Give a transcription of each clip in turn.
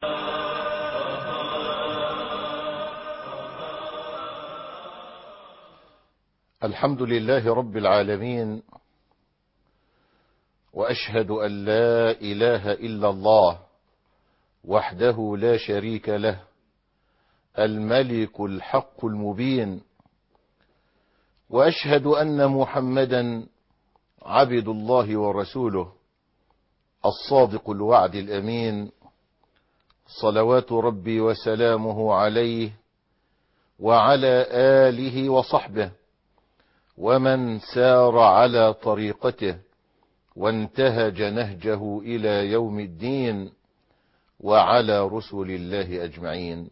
الحمد لله رب العالمين واشهد ان لا اله الا الله وحده لا شريك له الملك الحق المبين واشهد ان محمدا عبد الله ورسوله الصادق الوعد الامين صلوات ربي وسلامه عليه وعلى اله وصحبه ومن سار على طريقته وانتهج نهجه الى يوم الدين وعلى رسل الله اجمعين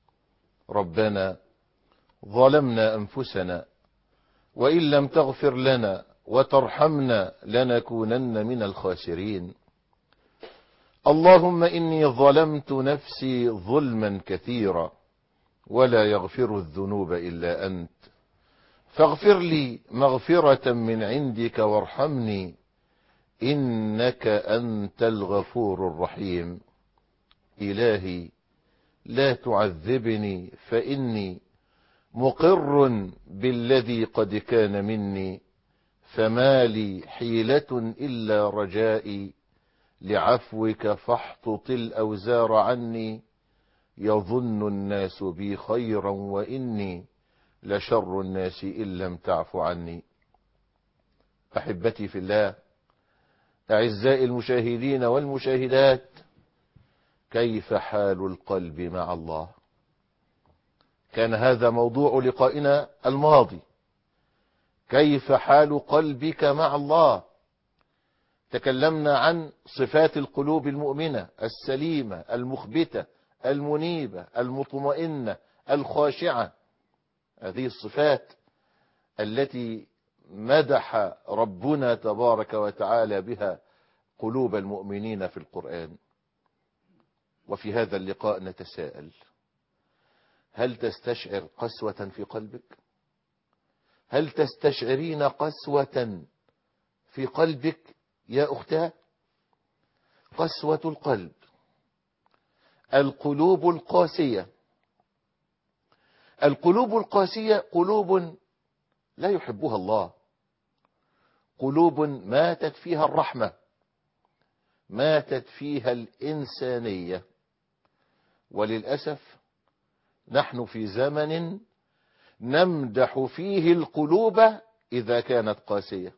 ربنا ظلمنا انفسنا وان لم تغفر لنا وترحمنا لنكونن من الخاسرين اللهم اني ظلمت نفسي ظلما كثيرا ولا يغفر الذنوب الا انت فاغفر لي مغفرة من عندك وارحمني إنك أنت الغفور الرحيم إلهي لا تعذبني فإني مقر بالذي قد كان مني فما لي حيلة إلا رجائي لعفوك فاحطط الأوزار عني يظن الناس بي خيرا وإني لشر الناس إن لم تعف عني أحبتي في الله أعزائي المشاهدين والمشاهدات كيف حال القلب مع الله كان هذا موضوع لقائنا الماضي كيف حال قلبك مع الله تكلمنا عن صفات القلوب المؤمنة السليمة المخبتة المنيبة المطمئنة الخاشعة هذه الصفات التي مدح ربنا تبارك وتعالى بها قلوب المؤمنين في القرآن وفي هذا اللقاء نتساءل هل تستشعر قسوة في قلبك هل تستشعرين قسوة في قلبك يا أختاه قسوة القلب القلوب القاسية القلوب القاسية قلوب لا يحبها الله قلوب ماتت فيها الرحمة ماتت فيها الإنسانية وللأسف نحن في زمن نمدح فيه القلوب إذا كانت قاسية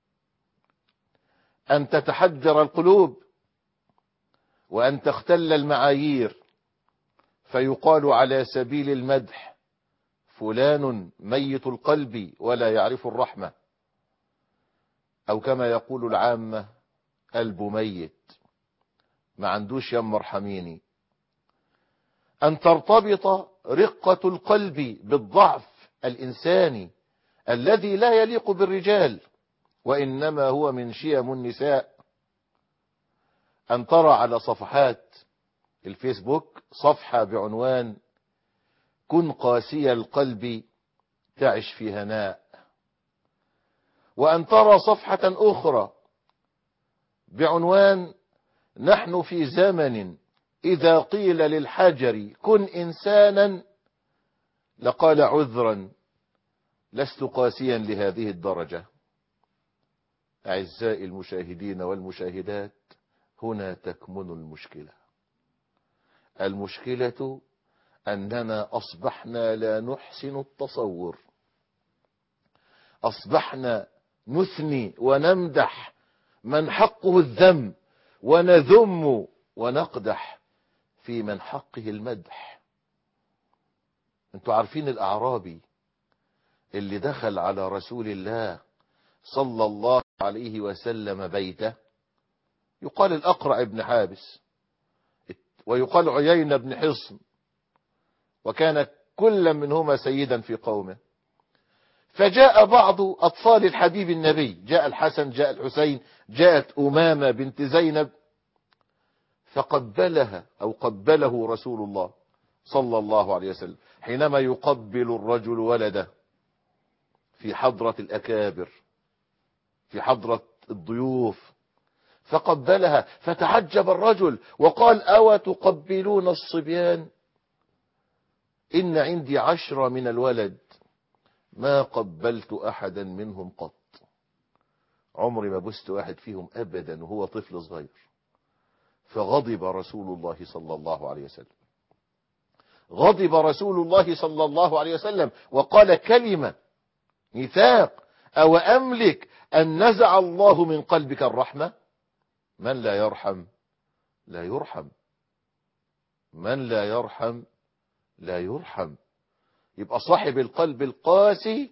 أن تتحجر القلوب وأن تختل المعايير فيقال على سبيل المدح فلان ميت القلب ولا يعرف الرحمة أو كما يقول العامة قلب ميت ما عندوش يم مرحميني أن ترتبط رقة القلب بالضعف الإنساني الذي لا يليق بالرجال وإنما هو من شيم النساء أن ترى على صفحات الفيسبوك صفحة بعنوان كن قاسي القلب تعش في هناء وأن ترى صفحة أخرى بعنوان نحن في زمن إذا قيل للحجر كن إنسانا لقال عذرا لست قاسيا لهذه الدرجة أعزائي المشاهدين والمشاهدات هنا تكمن المشكلة المشكلة أننا أصبحنا لا نحسن التصور أصبحنا نثني ونمدح من حقه الذم ونذم ونقدح في من حقه المدح انتوا عارفين الأعرابي اللي دخل على رسول الله صلى الله عليه وسلم بيته يقال الأقرع ابن حابس ويقال عيين بن حصن وكان كل منهما سيدا في قومه فجاء بعض أطفال الحبيب النبي جاء الحسن جاء الحسين جاءت أمامة بنت زينب فقبلها أو قبله رسول الله صلى الله عليه وسلم حينما يقبل الرجل ولده في حضرة الأكابر في حضرة الضيوف فقبلها فتعجب الرجل وقال أو تقبلون الصبيان إن عندي عشرة من الولد ما قبلت أحدا منهم قط عمري ما بست واحد فيهم أبدا وهو طفل صغير فغضب رسول الله صلى الله عليه وسلم غضب رسول الله صلى الله عليه وسلم وقال كلمة ميثاق أو أملك أن نزع الله من قلبك الرحمة من لا يرحم لا يرحم من لا يرحم لا يرحم يبقى صاحب القلب القاسي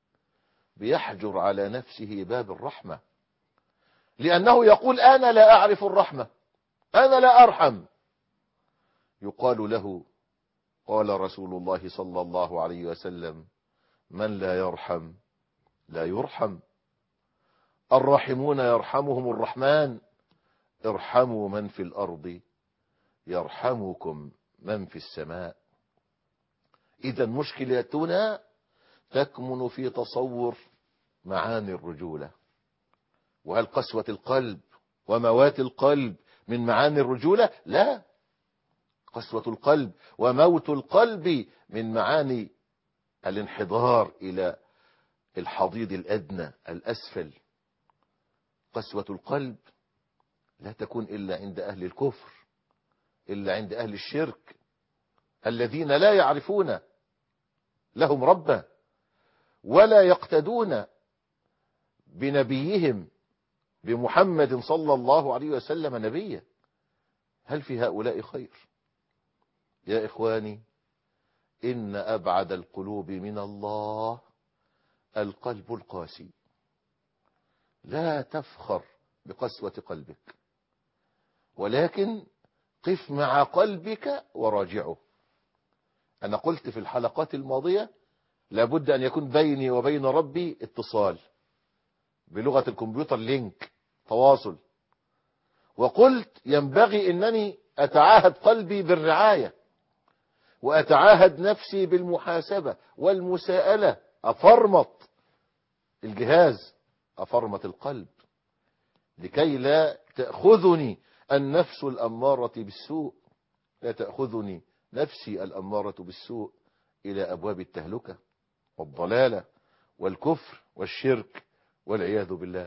بيحجر على نفسه باب الرحمة لأنه يقول أنا لا أعرف الرحمة أنا لا أرحم يقال له قال رسول الله صلى الله عليه وسلم من لا يرحم لا يرحم الراحمون يرحمهم الرحمن ارحموا من في الأرض يرحمكم من في السماء إذا مشكلتنا تكمن في تصور معاني الرجولة وهل قسوة القلب وموات القلب من معاني الرجولة لا قسوة القلب وموت القلب من معاني الانحدار إلى الحضيض الأدنى الأسفل قسوة القلب لا تكون إلا عند أهل الكفر إلا عند أهل الشرك الذين لا يعرفون لهم ربا ولا يقتدون بنبيهم بمحمد صلى الله عليه وسلم نبيا هل في هؤلاء خير يا إخواني إن أبعد القلوب من الله القلب القاسي لا تفخر بقسوة قلبك ولكن قف مع قلبك وراجعه أنا قلت في الحلقات الماضية لابد أن يكون بيني وبين ربي اتصال بلغة الكمبيوتر لينك تواصل وقلت ينبغي أنني أتعاهد قلبي بالرعاية وأتعاهد نفسي بالمحاسبة والمساءلة أفرمط الجهاز أفرمط القلب لكي لا تأخذني النفس الأمارة بالسوء لا تأخذني نفسي الأمارة بالسوء إلى أبواب التهلكة والضلالة والكفر والشرك والعياذ بالله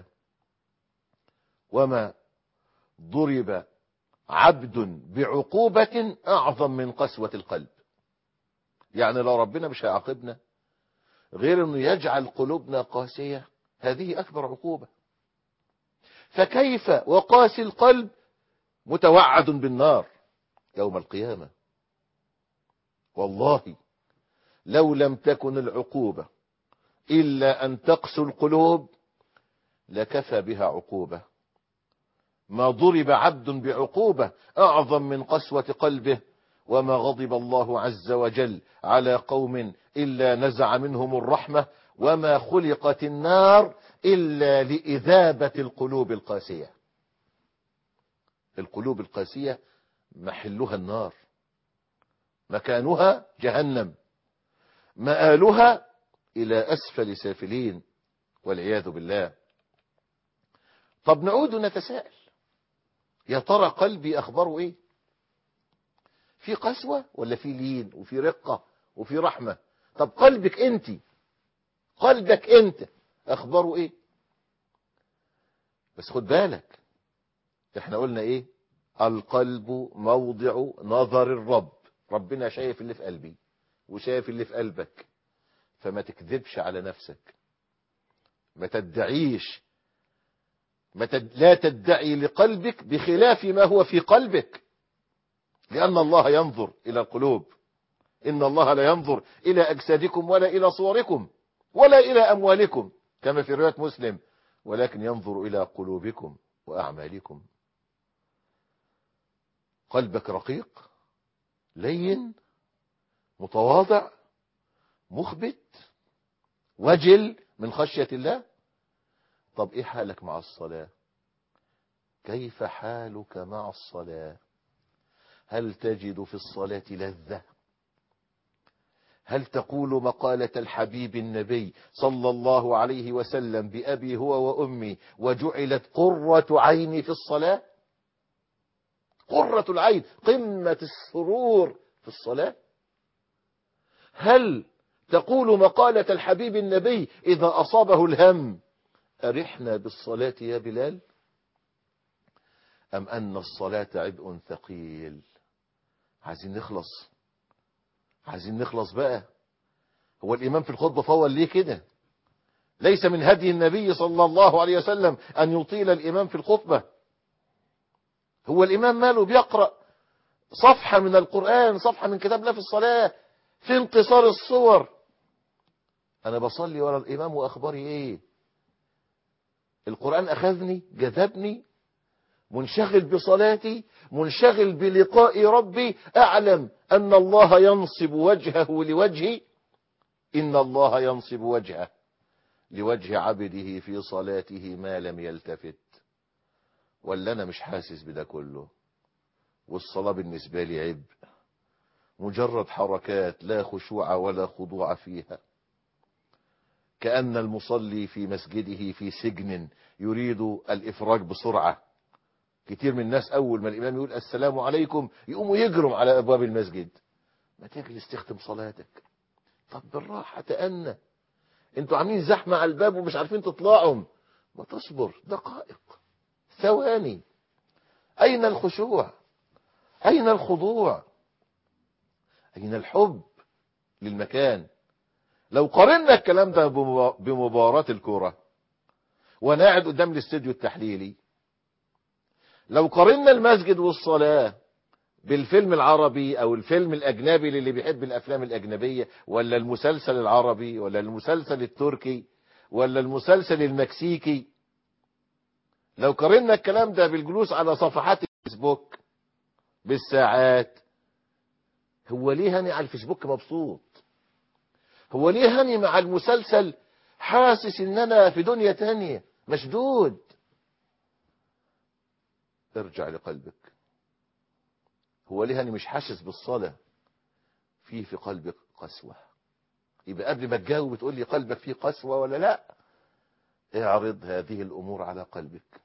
وما ضرب عبد بعقوبة أعظم من قسوة القلب يعني لو ربنا مش هيعاقبنا غير أنه يجعل قلوبنا قاسية هذه أكبر عقوبة فكيف وقاسي القلب متوعد بالنار يوم القيامة والله لو لم تكن العقوبة إلا أن تقسو القلوب لكفى بها عقوبة ما ضرب عبد بعقوبة أعظم من قسوة قلبه وما غضب الله عز وجل على قوم إلا نزع منهم الرحمة وما خلقت النار إلا لإذابة القلوب القاسية القلوب القاسية محلها النار مكانها جهنم مآلها إلى أسفل سافلين والعياذ بالله طب نعود نتساءل يا ترى قلبي أخباره إيه في قسوة ولا في لين وفي رقة وفي رحمة طب قلبك أنت قلبك أنت أخباره إيه بس خد بالك احنا قلنا إيه القلب موضع نظر الرب ربنا شايف اللي في قلبي وشايف اللي في قلبك فما تكذبش على نفسك ما تدعيش ما تد... لا تدعي لقلبك بخلاف ما هو في قلبك لأن الله ينظر إلى القلوب إن الله لا ينظر إلى أجسادكم ولا إلى صوركم ولا إلى أموالكم كما في رواية مسلم ولكن ينظر إلى قلوبكم وأعمالكم قلبك رقيق لين متواضع مخبت وجل من خشية الله طب ايه حالك مع الصلاة كيف حالك مع الصلاة هل تجد في الصلاة لذة هل تقول مقالة الحبيب النبي صلى الله عليه وسلم بأبي هو وأمي وجعلت قرة عيني في الصلاة قرة العين قمة السرور في الصلاة هل تقول مقالة الحبيب النبي إذا أصابه الهم أرحنا بالصلاة يا بلال أم أن الصلاة عبء ثقيل عايزين نخلص عايزين نخلص بقى هو الإمام في الخطبة فول ليه كده ليس من هدي النبي صلى الله عليه وسلم أن يطيل الإمام في الخطبة هو الإمام ماله بيقرأ صفحة من القرآن صفحة من كتاب الله في الصلاة في انتصار الصور أنا بصلي ورا الإمام وأخباري إيه القرآن أخذني جذبني منشغل بصلاتي منشغل بلقاء ربي أعلم أن الله ينصب وجهه لوجهي إن الله ينصب وجهه لوجه عبده في صلاته ما لم يلتفت ولا أنا مش حاسس بده كله والصلاة بالنسبة لي عبء مجرد حركات لا خشوع ولا خضوع فيها كأن المصلي في مسجده في سجن يريد الإفراج بسرعة كتير من الناس أول ما الإمام يقول السلام عليكم يقوموا يجروا على أبواب المسجد ما تجلس تختم صلاتك طب بالراحة تأنى انتوا عاملين زحمة على الباب ومش عارفين تطلعوا ما تصبر دقائق ثواني أين الخشوع أين الخضوع أين الحب للمكان لو قارنا الكلام ده بمباراة الكورة وانا قاعد قدام الاستوديو التحليلي لو قارنا المسجد والصلاة بالفيلم العربي او الفيلم الاجنبي للي بيحب الافلام الاجنبية ولا المسلسل العربي ولا المسلسل التركي ولا المسلسل المكسيكي لو قارنا الكلام ده بالجلوس على صفحات الفيسبوك بالساعات هو ليه هاني على الفيسبوك مبسوط هو ليه هاني مع المسلسل حاسس ان انا في دنيا تانية مشدود ارجع لقلبك هو ليه هاني مش حاسس بالصلاة في في قلبك قسوة يبقى قبل ما تجاوب تقول لي قلبك فيه قسوة ولا لا اعرض هذه الامور على قلبك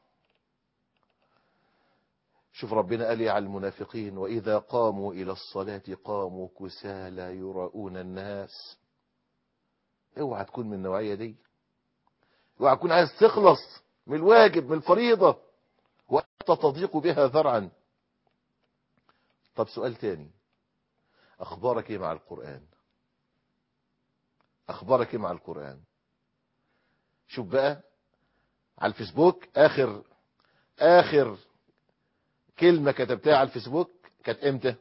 شوف ربنا قال على المنافقين وإذا قاموا إلى الصلاة قاموا كسالى يراؤون الناس اوعى تكون من النوعية دي اوعى تكون عايز تخلص من الواجب من الفريضة وأنت تضيق بها ذرعا طب سؤال تاني أخبارك إيه مع القرآن أخبارك إيه مع القرآن شوف بقى على الفيسبوك آخر آخر كلمة كتبتها على الفيسبوك كانت امتى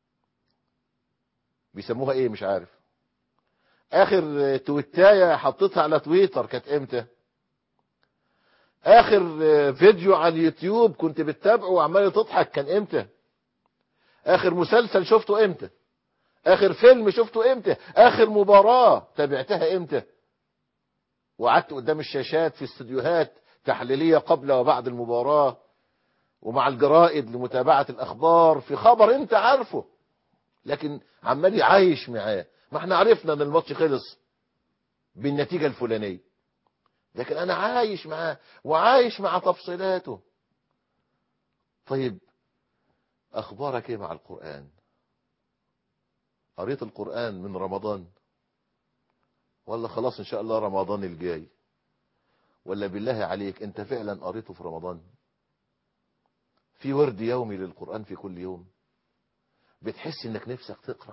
بيسموها ايه مش عارف اخر تويتاية حطيتها على تويتر كانت امتى اخر فيديو على اليوتيوب كنت بتتابعه وعمال تضحك كان امتى اخر مسلسل شفته امتى اخر فيلم شفته امتى اخر مباراة تابعتها امتى وقعدت قدام الشاشات في استوديوهات تحليلية قبل وبعد المباراة ومع الجرائد لمتابعة الأخبار في خبر أنت عارفه لكن عمال يعايش معاه ما احنا عرفنا ان الماتش خلص بالنتيجة الفلانية لكن أنا عايش معاه وعايش مع تفصيلاته طيب أخبارك ايه مع القرآن قريت القرآن من رمضان ولا خلاص إن شاء الله رمضان الجاي ولا بالله عليك أنت فعلا قريته في رمضان في ورد يومي للقرآن في كل يوم بتحس انك نفسك تقرأ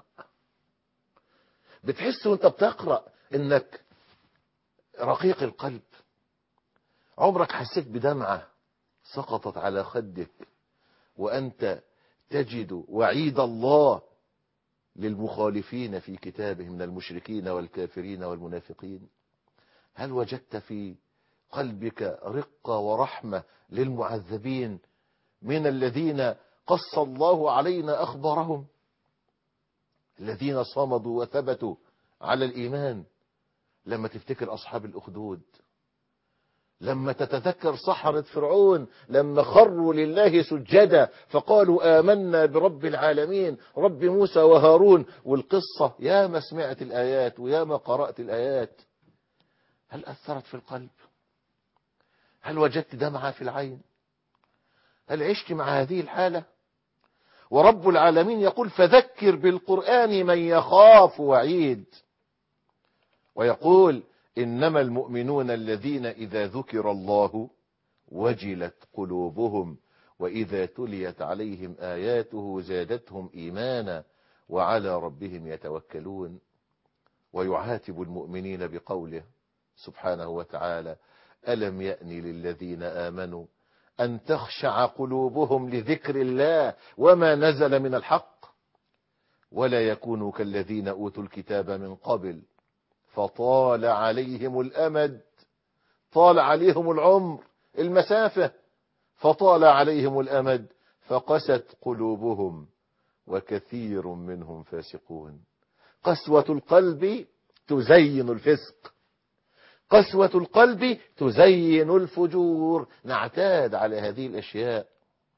بتحس وانت بتقرأ انك رقيق القلب عمرك حسيت بدمعة سقطت على خدك وأنت تجد وعيد الله للمخالفين في كتابه من المشركين والكافرين والمنافقين هل وجدت في قلبك رقة ورحمة للمعذبين من الذين قص الله علينا أخبارهم الذين صمدوا وثبتوا على الإيمان لما تفتكر أصحاب الأخدود لما تتذكر سحرة فرعون لما خروا لله سجدا فقالوا آمنا برب العالمين رب موسى وهارون والقصة يا ما سمعت الآيات ويا ما قرأت الآيات هل أثرت في القلب هل وجدت دمعة في العين هل عشت مع هذه الحالة ورب العالمين يقول فذكر بالقرآن من يخاف وعيد ويقول إنما المؤمنون الذين إذا ذكر الله وجلت قلوبهم وإذا تليت عليهم آياته زادتهم إيمانا وعلى ربهم يتوكلون ويعاتب المؤمنين بقوله سبحانه وتعالى ألم يأن للذين آمنوا أن تخشع قلوبهم لذكر الله وما نزل من الحق ولا يكونوا كالذين أوتوا الكتاب من قبل فطال عليهم الأمد طال عليهم العمر المسافة فطال عليهم الأمد فقست قلوبهم وكثير منهم فاسقون قسوة القلب تزين الفسق قسوة القلب تزين الفجور نعتاد على هذه الأشياء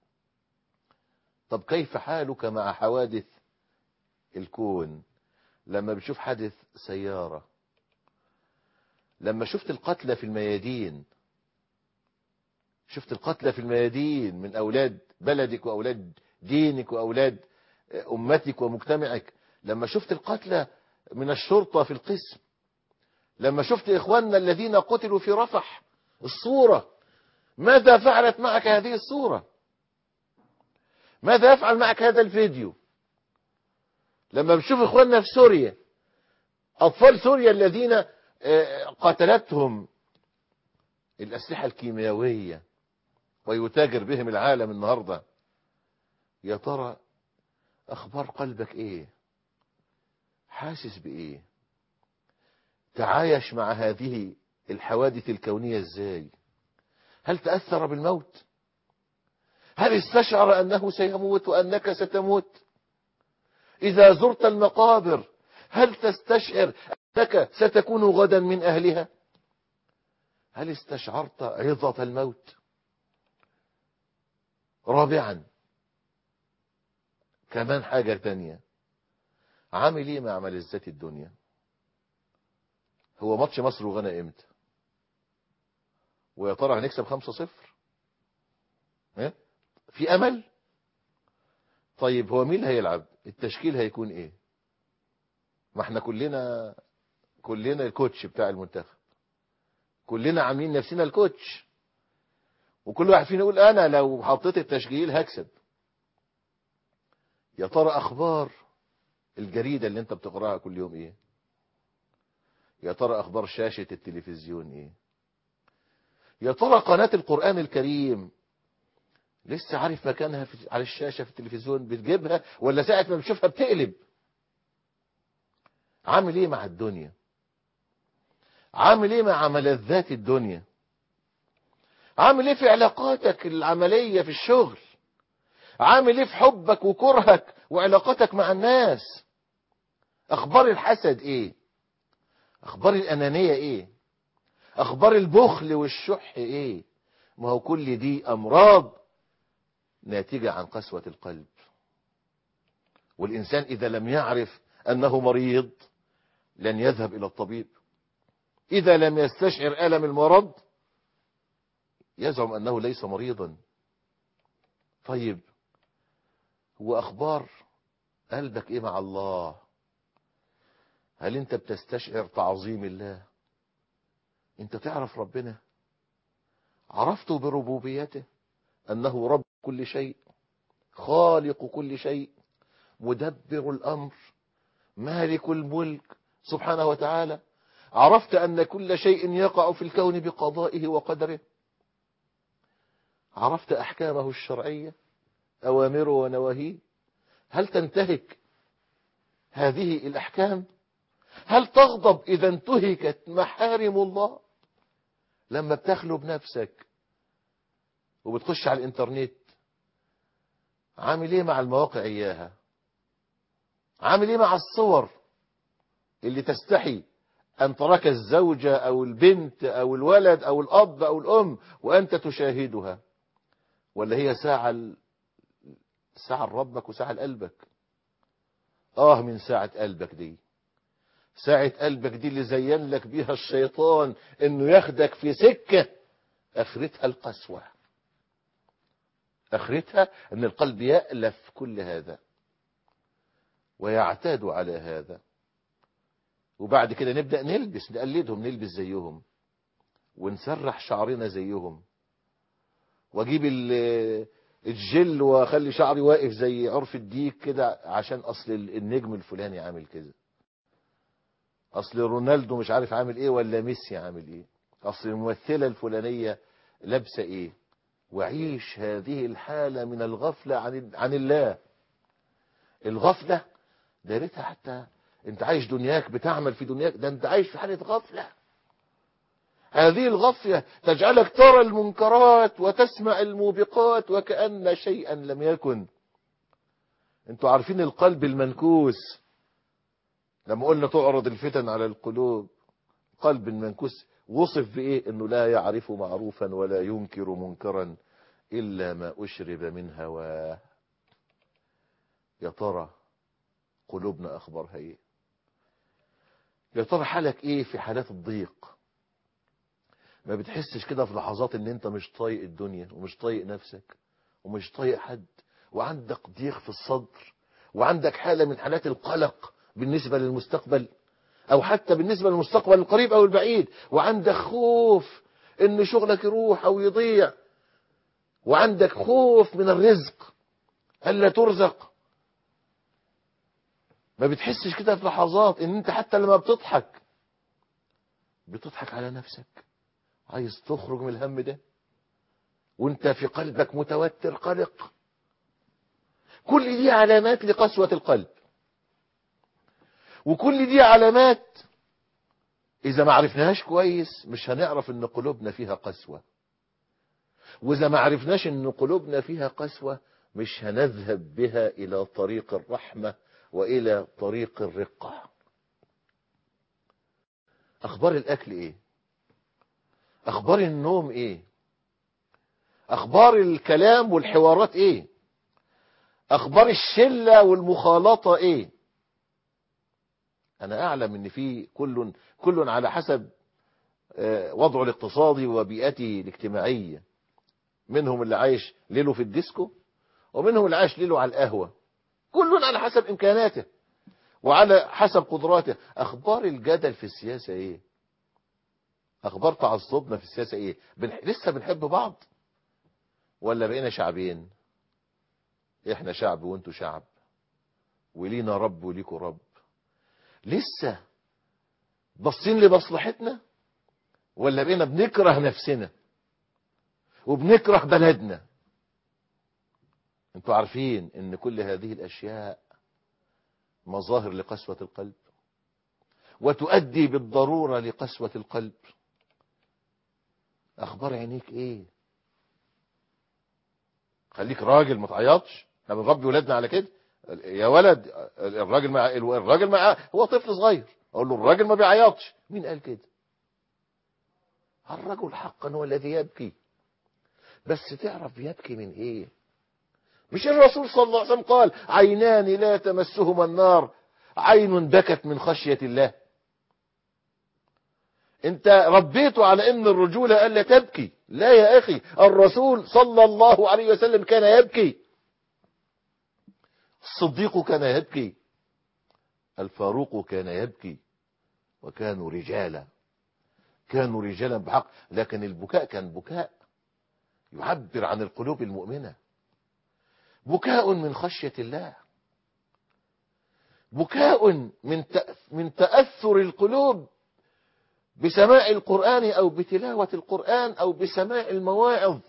طب كيف حالك مع حوادث الكون لما بتشوف حادث سيارة لما شفت القتلى في الميادين شفت القتلى في الميادين من أولاد بلدك وأولاد دينك وأولاد أمتك ومجتمعك لما شفت القتلى من الشرطة في القسم لما شفت إخواننا الذين قتلوا في رفح الصورة ماذا فعلت معك هذه الصورة ماذا يفعل معك هذا الفيديو لما بشوف إخواننا في سوريا أطفال سوريا الذين قتلتهم الأسلحة الكيميائية ويتاجر بهم العالم النهاردة يا ترى أخبار قلبك إيه حاسس بإيه تعايش مع هذه الحوادث الكونية إزاي هل تأثر بالموت هل استشعر أنه سيموت وأنك ستموت إذا زرت المقابر هل تستشعر أنك ستكون غدا من أهلها هل استشعرت عظة الموت رابعا كمان حاجة تانية عامل ايه مع ملذات الدنيا هو ماتش مصر وغانا امتى ويا ترى هنكسب خمسة صفر في امل طيب هو مين اللي هيلعب التشكيل هيكون ايه ما احنا كلنا كلنا الكوتش بتاع المنتخب كلنا عاملين نفسنا الكوتش وكل واحد فينا يقول انا لو حطيت التشكيل هكسب يا ترى اخبار الجريدة اللي انت بتقراها كل يوم ايه يا ترى اخبار شاشة التلفزيون ايه يا ترى قناة القرآن الكريم لسه عارف مكانها في على الشاشة في التلفزيون بتجيبها ولا ساعة ما بتشوفها بتقلب عامل ايه مع الدنيا عامل ايه مع ملذات الدنيا عامل ايه في علاقاتك العملية في الشغل عامل ايه في حبك وكرهك وعلاقتك مع الناس اخبار الحسد ايه اخبار الانانية ايه اخبار البخل والشح ايه ما هو كل دي امراض ناتجة عن قسوة القلب والانسان اذا لم يعرف انه مريض لن يذهب الى الطبيب اذا لم يستشعر الم المرض يزعم انه ليس مريضا طيب هو اخبار قلبك ايه مع الله هل انت بتستشعر تعظيم الله انت تعرف ربنا عرفته بربوبيته انه رب كل شيء خالق كل شيء مدبر الامر مالك الملك سبحانه وتعالى عرفت ان كل شيء يقع في الكون بقضائه وقدره عرفت احكامه الشرعيه اوامره ونواهيه هل تنتهك هذه الاحكام هل تغضب اذا انتهكت محارم الله لما بتخلو بنفسك وبتخش على الانترنت عامل ايه مع المواقع اياها عامل ايه مع الصور اللي تستحي أن ترك الزوجة أو البنت أو الولد أو الأب أو الأم وأنت تشاهدها ولا هي ساعة ال- ساعة لربك وساعة لقلبك آه من ساعة قلبك دي ساعة قلبك دي اللي زين لك بيها الشيطان انه ياخدك في سكة اخرتها القسوة اخرتها ان القلب يألف كل هذا ويعتاد على هذا وبعد كده نبدأ نلبس نقلدهم نلبس زيهم ونسرح شعرنا زيهم واجيب ال- الجل واخلي شعري واقف زي عرف الديك كده عشان اصل النجم الفلاني عامل كده اصل رونالدو مش عارف عامل ايه ولا ميسي عامل ايه اصل الممثلة الفلانية لابسة ايه وعيش هذه الحالة من الغفلة عن عن الله الغفلة دارتها حتى انت عايش دنياك بتعمل في دنياك ده انت عايش في حالة غفلة هذه الغفلة تجعلك ترى المنكرات وتسمع الموبقات وكأن شيئا لم يكن انتوا عارفين القلب المنكوس لما قلنا تعرض الفتن على القلوب قلب المنكوس وصف بإيه انه لا يعرف معروفا ولا ينكر منكرا إلا ما أشرب من هواه يا ترى قلوبنا أخبارها إيه يا ترى حالك إيه في حالات الضيق ما بتحسش كده في لحظات ان انت مش طايق الدنيا ومش طايق نفسك ومش طايق حد وعندك ضيق في الصدر وعندك حالة من حالات القلق بالنسبة للمستقبل او حتى بالنسبة للمستقبل القريب او البعيد وعندك خوف ان شغلك يروح او يضيع وعندك خوف من الرزق الا ترزق ما بتحسش كده في لحظات ان انت حتى لما بتضحك بتضحك على نفسك عايز تخرج من الهم ده وانت في قلبك متوتر قلق كل دي علامات لقسوة القلب وكل دي علامات اذا ما عرفناهاش كويس مش هنعرف ان قلوبنا فيها قسوة واذا ما عرفناش ان قلوبنا فيها قسوة مش هنذهب بها الى طريق الرحمة والى طريق الرقة اخبار الاكل ايه اخبار النوم ايه اخبار الكلام والحوارات ايه اخبار الشلة والمخالطة ايه انا اعلم ان في كل كل على حسب آه، وضعه الاقتصادي وبيئته الاجتماعية منهم اللي عايش ليله في الديسكو ومنهم اللي عايش ليله على القهوة كل على حسب امكاناته وعلى حسب قدراته اخبار الجدل في السياسة ايه اخبار تعصبنا في السياسة ايه بنح... لسه بنحب بعض ولا بقينا شعبين احنا شعب وانتوا شعب ولينا رب وليكوا رب لسه باصين لمصلحتنا ولا بقينا بنكره نفسنا وبنكره بلدنا انتوا عارفين ان كل هذه الاشياء مظاهر لقسوة القلب وتؤدي بالضرورة لقسوة القلب اخبار عينيك ايه خليك راجل ما تعيطش احنا بنربي ولادنا على كده يا ولد الراجل مع الراجل مع هو طفل صغير اقول له الراجل ما بيعيطش مين قال كده الرجل حقا هو الذي يبكي بس تعرف يبكي من ايه مش الرسول صلى الله عليه وسلم قال عينان لا تمسهما النار عين بكت من خشية الله انت ربيته على ان الرجولة الا تبكي لا يا اخي الرسول صلى الله عليه وسلم كان يبكي الصديق كان يبكي الفاروق كان يبكي وكانوا رجالا كانوا رجالا بحق لكن البكاء كان بكاء يعبر عن القلوب المؤمنة بكاء من خشية الله بكاء من من تأثر القلوب بسماع القرآن أو بتلاوة القرآن أو بسماع المواعظ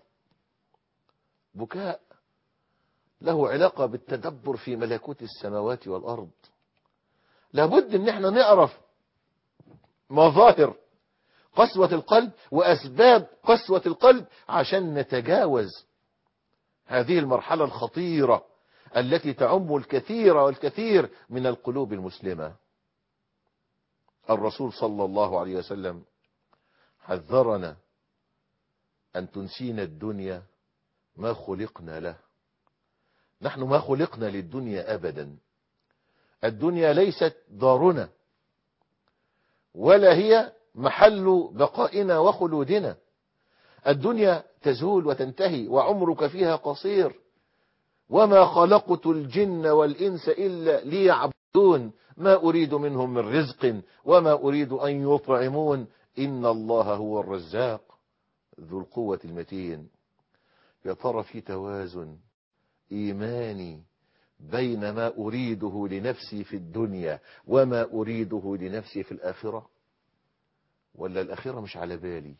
بكاء له علاقة بالتدبر في ملكوت السماوات والأرض لابد ان احنا نعرف مظاهر قسوة القلب وأسباب قسوة القلب عشان نتجاوز هذه المرحلة الخطيرة التي تعم الكثير والكثير من القلوب المسلمة الرسول صلى الله عليه وسلم حذرنا أن تنسينا الدنيا ما خلقنا له نحن ما خلقنا للدنيا أبدا الدنيا ليست دارنا ولا هي محل بقائنا وخلودنا الدنيا تزول وتنتهي وعمرك فيها قصير وما خلقت الجن والإنس إلا ليعبدون ما أريد منهم من رزق وما أريد أن يطعمون إن الله هو الرزاق ذو القوة المتين يا ترى في توازن إيماني بين ما أريده لنفسي في الدنيا وما أريده لنفسي في الآخرة ولا الآخرة مش على بالي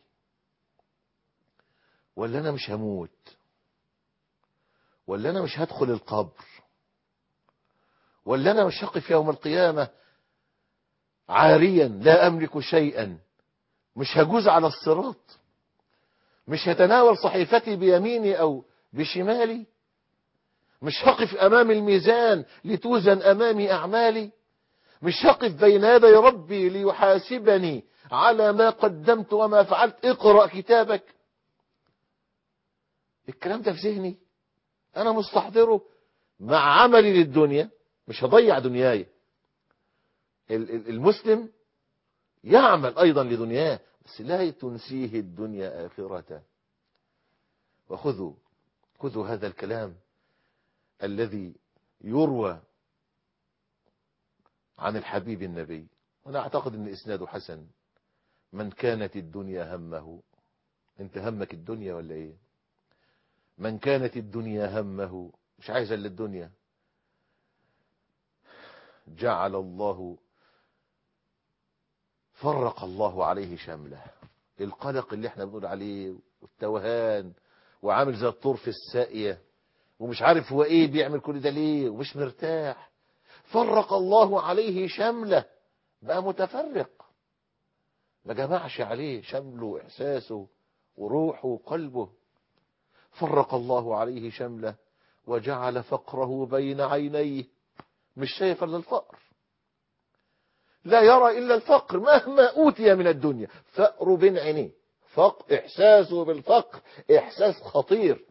ولا أنا مش هموت ولا أنا مش هدخل القبر ولا أنا مش هقف يوم القيامة عاريا لا أملك شيئا مش هجوز على الصراط مش هتناول صحيفتي بيميني أو بشمالي مش هقف أمام الميزان لتوزن أمامي أعمالي مش هقف بين يدي ربي ليحاسبني على ما قدمت وما فعلت اقرأ كتابك الكلام ده في ذهني أنا مستحضره مع عملي للدنيا مش هضيع دنياي المسلم يعمل أيضا لدنياه بس لا تنسيه الدنيا آخرته وخذوا خذوا هذا الكلام الذي يروى عن الحبيب النبي وانا اعتقد ان اسناده حسن من كانت الدنيا همه انت همك الدنيا ولا ايه من كانت الدنيا همه مش عايز الا الدنيا جعل الله فرق الله عليه شمله القلق اللي احنا بنقول عليه والتوهان وعامل زي الطرف الساقيه ومش عارف هو ايه بيعمل كل ده ليه ومش مرتاح فرق الله عليه شمله بقى متفرق ما جمعش عليه شمله واحساسه وروحه وقلبه فرق الله عليه شمله وجعل فقره بين عينيه مش شايف الا الفقر لا يرى الا الفقر مهما اوتي من الدنيا فقره بين عينيه فقر احساسه بالفقر احساس خطير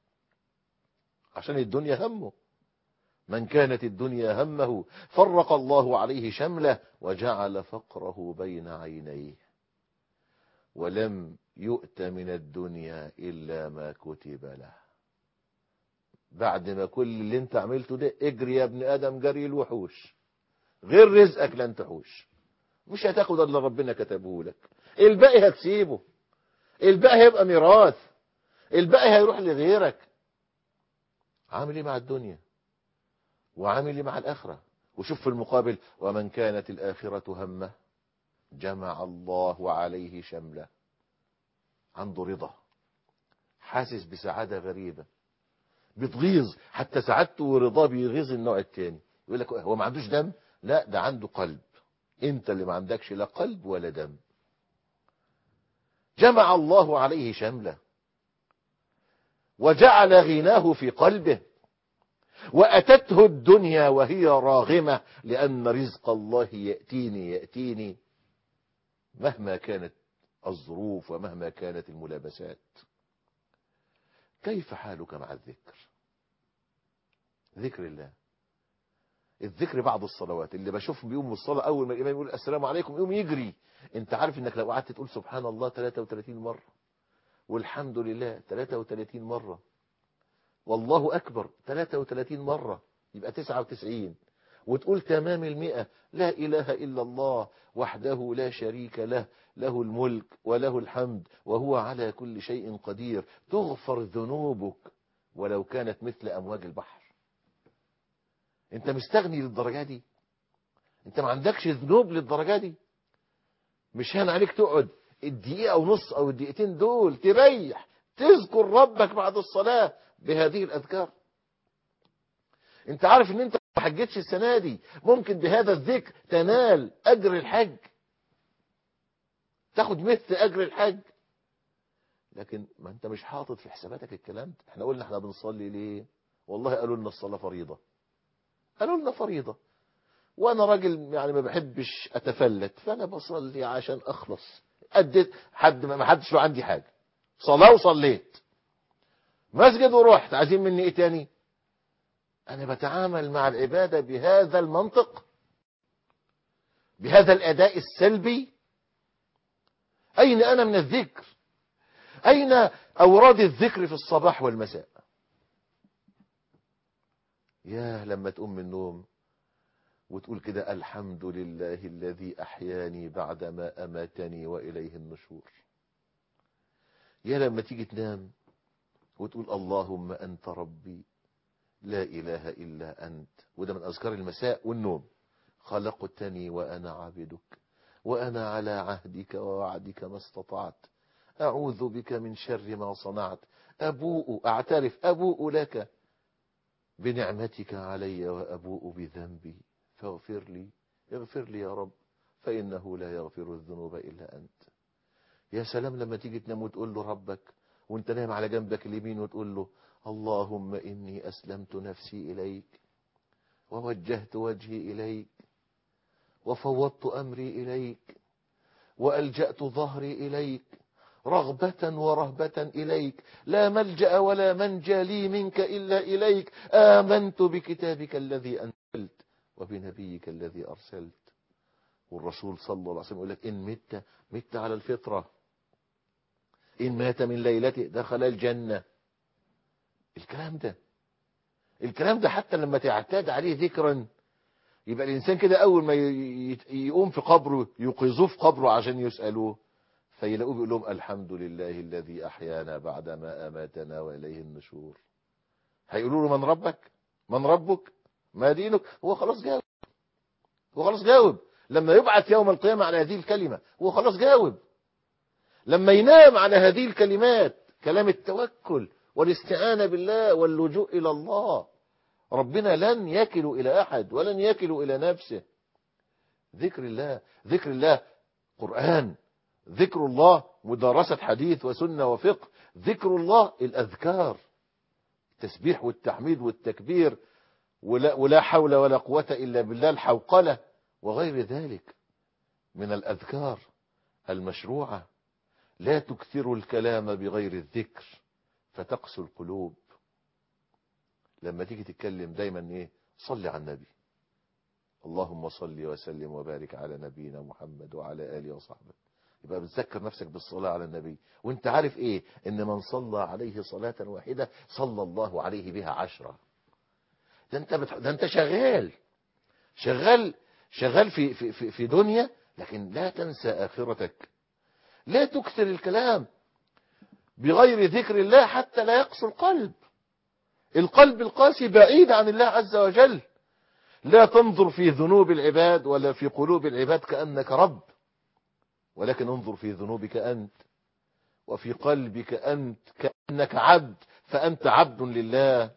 عشان الدنيا همه من كانت الدنيا همه فرق الله عليه شمله وجعل فقره بين عينيه ولم يؤت من الدنيا إلا ما كتب له بعد ما كل اللي انت عملته ده اجري يا ابن آدم جري الوحوش غير رزقك لن تحوش مش هتاخد اللي ربنا كتبه لك الباقي هتسيبه الباقي هيبقى ميراث الباقي هيروح لغيرك عامل ايه مع الدنيا وعامل ايه مع الآخرة وشوف في المقابل ومن كانت الآخرة همه جمع الله عليه شمله عنده رضا حاسس بسعادة غريبة بتغيظ حتى سعادته ورضاه بيغيظ النوع التاني يقول لك هو ما عندوش دم لا ده عنده قلب انت اللي ما عندكش لا قلب ولا دم جمع الله عليه شمله وجعل غناه في قلبه وأتته الدنيا وهي راغمة لأن رزق الله يأتيني يأتيني مهما كانت الظروف ومهما كانت الملابسات كيف حالك مع الذكر ذكر الله الذكر بعد الصلوات اللي بشوفهم بيقوموا الصلاة أول ما الإمام يقول السلام عليكم يقوم يجري أنت عارف أنك لو قعدت تقول سبحان الله 33 مرة والحمد لله 33 مرة والله أكبر 33 مرة يبقى 99 وتقول تمام المئة لا إله إلا الله وحده لا شريك له له الملك وله الحمد وهو على كل شيء قدير تغفر ذنوبك ولو كانت مثل أمواج البحر انت مستغني للدرجة دي انت ما عندكش ذنوب للدرجة دي مش هان عليك تقعد الدقيقة ونص او الدقيقتين دول تريح تذكر ربك بعد الصلاة بهذه الأذكار انت عارف ان انت ما حجتش السنة دي ممكن بهذا الذكر تنال أجر الحج تاخد مثل أجر الحج لكن ما انت مش حاطط في حساباتك الكلام ده احنا قلنا احنا بنصلي ليه والله قالوا لنا الصلاة فريضة قالوا لنا فريضة وانا راجل يعني ما بحبش اتفلت فانا بصلي عشان اخلص اديت حد ما حدش له عندي حاجه صلاه وصليت مسجد ورحت عايزين مني ايه تاني انا بتعامل مع العباده بهذا المنطق بهذا الاداء السلبي اين انا من الذكر اين اوراد الذكر في الصباح والمساء يا لما تقوم من النوم وتقول كده الحمد لله الذي أحياني بعدما أماتني وإليه النشور يا لما تيجي تنام وتقول اللهم أنت ربي لا إله إلا أنت وده من أذكار المساء والنوم خلقتني وأنا عبدك وأنا على عهدك ووعدك ما استطعت أعوذ بك من شر ما صنعت أبوء أعترف أبوء لك بنعمتك علي وأبوء بذنبي فاغفر لي اغفر لي يا رب فإنه لا يغفر الذنوب إلا أنت يا سلام لما تيجي تنام وتقول له ربك وانت نايم على جنبك اليمين وتقول له اللهم إني أسلمت نفسي إليك ووجهت وجهي إليك وفوضت أمري إليك وألجأت ظهري إليك رغبة ورهبة إليك لا ملجأ ولا منجى لي منك إلا إليك آمنت بكتابك الذي أنزلت وبنبيك الذي أرسلت والرسول صلى الله عليه وسلم يقول لك إن مت مت على الفطرة إن مات من ليلته دخل الجنة الكلام ده الكلام ده حتى لما تعتاد عليه ذكرا يبقى الإنسان كده أول ما يقوم في قبره يوقظوه في قبره عشان يسألوه فيلاقوه بيقول لهم الحمد لله الذي أحيانا بعدما أماتنا وإليه النشور هيقولوا له من ربك من ربك ما دينك هو خلاص جاوب هو خلاص جاوب لما يبعث يوم القيامة على هذه الكلمة هو خلاص جاوب لما ينام على هذه الكلمات كلام التوكل والاستعانة بالله واللجوء إلى الله ربنا لن يكل إلى أحد ولن يكل إلى نفسه ذكر الله ذكر الله قرآن ذكر الله مدارسة حديث وسنة وفقه ذكر الله الأذكار التسبيح والتحميد والتكبير ولا, ولا حول ولا قوة إلا بالله الحوقلة وغير ذلك من الأذكار المشروعة لا تكثر الكلام بغير الذكر فتقسو القلوب لما تيجي تتكلم دايما ايه صل على النبي اللهم صل وسلم وبارك على نبينا محمد وعلى آله وصحبه يبقى بتذكر نفسك بالصلاة على النبي وانت عارف ايه ان من صلى عليه صلاة واحدة صلى الله عليه بها عشرة ده انت بتح... ده انت شغال شغال شغال في في في, في دنيا لكن لا تنسى آخرتك لا تكثر الكلام بغير ذكر الله حتى لا يقسو القلب القلب القاسي بعيد عن الله عز وجل لا تنظر في ذنوب العباد ولا في قلوب العباد كأنك رب ولكن انظر في ذنوبك أنت وفي قلبك أنت كأنك عبد فأنت عبد لله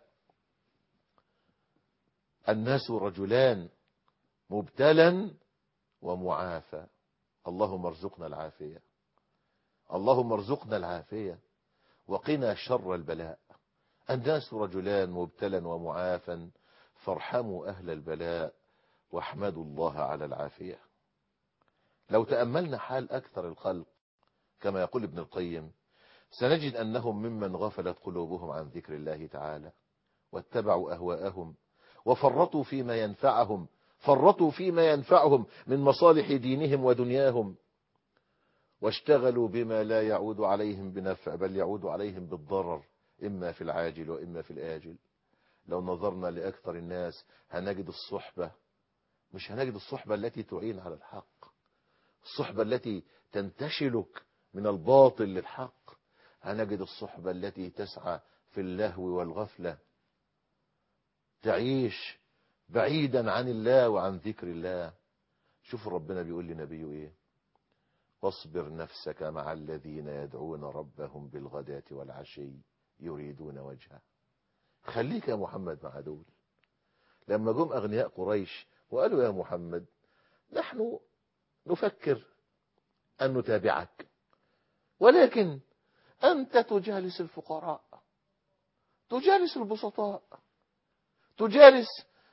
الناس رجلان مبتلا ومعافى اللهم ارزقنا العافية اللهم ارزقنا العافية وقنا شر البلاء الناس رجلان مبتلا ومعافا فارحموا أهل البلاء واحمدوا الله على العافية لو تأملنا حال أكثر الخلق كما يقول ابن القيم سنجد أنهم ممن غفلت قلوبهم عن ذكر الله تعالى واتبعوا أهواءهم وفرطوا فيما ينفعهم فرطوا فيما ينفعهم من مصالح دينهم ودنياهم واشتغلوا بما لا يعود عليهم بنفع بل يعود عليهم بالضرر إما في العاجل وإما في الآجل لو نظرنا لأكثر الناس هنجد الصحبة مش هنجد الصحبة التي تعين على الحق الصحبة التي تنتشلك من الباطل للحق هنجد الصحبة التي تسعى في اللهو والغفلة تعيش بعيدا عن الله وعن ذكر الله شوف ربنا بيقول لنبيه ايه واصبر نفسك مع الذين يدعون ربهم بالغداة والعشي يريدون وجهه خليك يا محمد مع دول لما جم أغنياء قريش وقالوا يا محمد نحن نفكر أن نتابعك ولكن أنت تجالس الفقراء تجالس البسطاء تجالس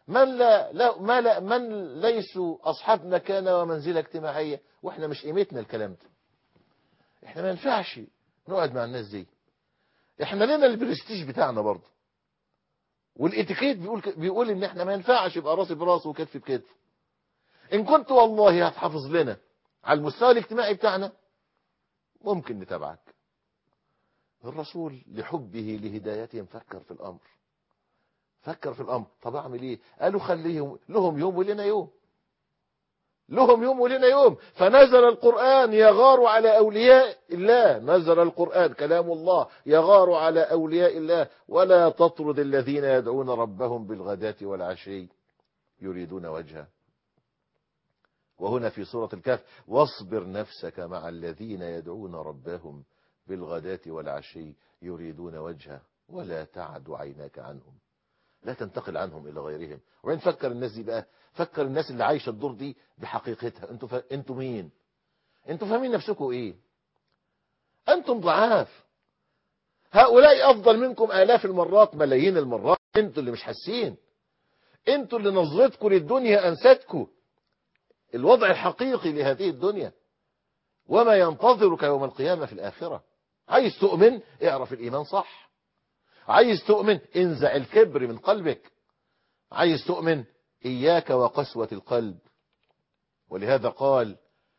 من لا, لا, ما لا من ليسوا أصحاب مكانة ومنزلة اجتماعية وإحنا مش قيمتنا الكلام ده إحنا ما ينفعش نقعد مع الناس دي إحنا لنا البرستيج بتاعنا برضه والاتيكيت بيقول بيقول ان احنا ما ينفعش يبقى راسي براس وكتف بكتف ان كنت والله هتحافظ لنا على المستوى الاجتماعي بتاعنا ممكن نتابعك الرسول لحبه لهدايتهم فكر في الامر فكر في الامر طب اعمل ايه قالوا خليهم لهم يوم ولنا يوم لهم يوم ولنا يوم فنزل القرآن يغار على أولياء الله نزل القرآن كلام الله يغار على أولياء الله ولا تطرد الذين يدعون ربهم بالغداة والعشي يريدون وجهه وهنا في سورة الكهف واصبر نفسك مع الذين يدعون ربهم بالغداة والعشي يريدون وجهه ولا تعد عيناك عنهم لا تنتقل عنهم إلى غيرهم وين فكر الناس دي بقى فكر الناس اللي عايشة الدور دي بحقيقتها انتوا, ف... انتوا مين انتوا فاهمين نفسكم ايه انتم ضعاف هؤلاء افضل منكم الاف المرات ملايين المرات انتوا اللي مش حاسين انتوا اللي نظرتكم للدنيا انستكم الوضع الحقيقي لهذه الدنيا وما ينتظرك يوم القيامة في الآخرة عايز تؤمن اعرف الإيمان صح عايز تؤمن انزع الكبر من قلبك عايز تؤمن إياك وقسوة القلب ولهذا قال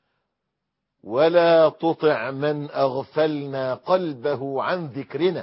ولا تطع من أغفلنا قلبه عن ذكرنا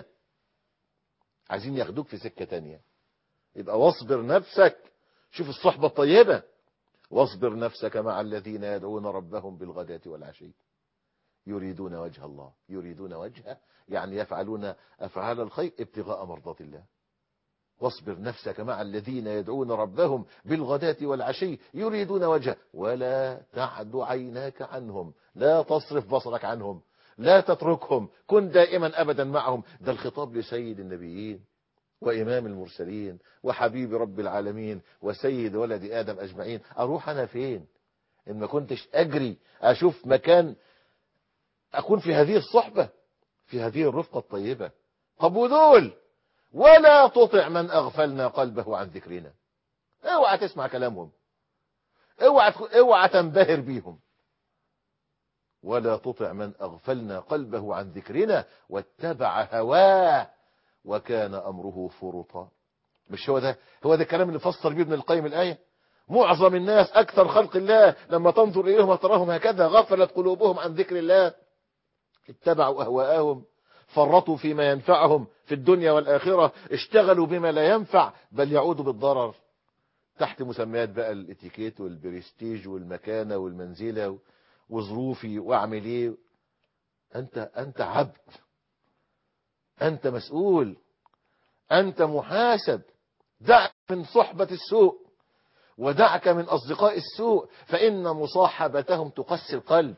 عايزين ياخدوك في سكة تانية يبقى واصبر نفسك شوف الصحبة الطيبة واصبر نفسك مع الذين يدعون ربهم بالغداة والعشي يريدون وجه الله يريدون وجهه يعني يفعلون أفعال الخير ابتغاء مرضات الله واصبر نفسك مع الذين يدعون ربهم بالغداة والعشي يريدون وجهه ولا تعد عيناك عنهم لا تصرف بصرك عنهم لا تتركهم كن دائما أبدا معهم ده الخطاب لسيد النبيين وإمام المرسلين وحبيب رب العالمين وسيد ولد آدم أجمعين أروح أنا فين إن ما كنتش أجري أشوف مكان أكون في هذه الصحبة في هذه الرفقة الطيبة طب ودول ولا تطع من أغفلنا قلبه عن ذكرنا اوعى تسمع كلامهم اوعى اوعى تنبهر بيهم ولا تطع من أغفلنا قلبه عن ذكرنا واتبع هواه وكان أمره فرطا مش هو ده هو ده الكلام اللي فسر بيه ابن القيم الآية معظم الناس أكثر خلق الله لما تنظر إليهم تراهم هكذا غفلت قلوبهم عن ذكر الله اتبعوا أهواءهم فرطوا فيما ينفعهم في الدنيا والآخرة اشتغلوا بما لا ينفع بل يعودوا بالضرر تحت مسميات بقى الاتيكيت والبرستيج والمكانة والمنزلة وظروفي واعمل ايه انت انت عبد انت مسؤول انت محاسب دعك من صحبة السوء ودعك من اصدقاء السوء فان مصاحبتهم تقسي القلب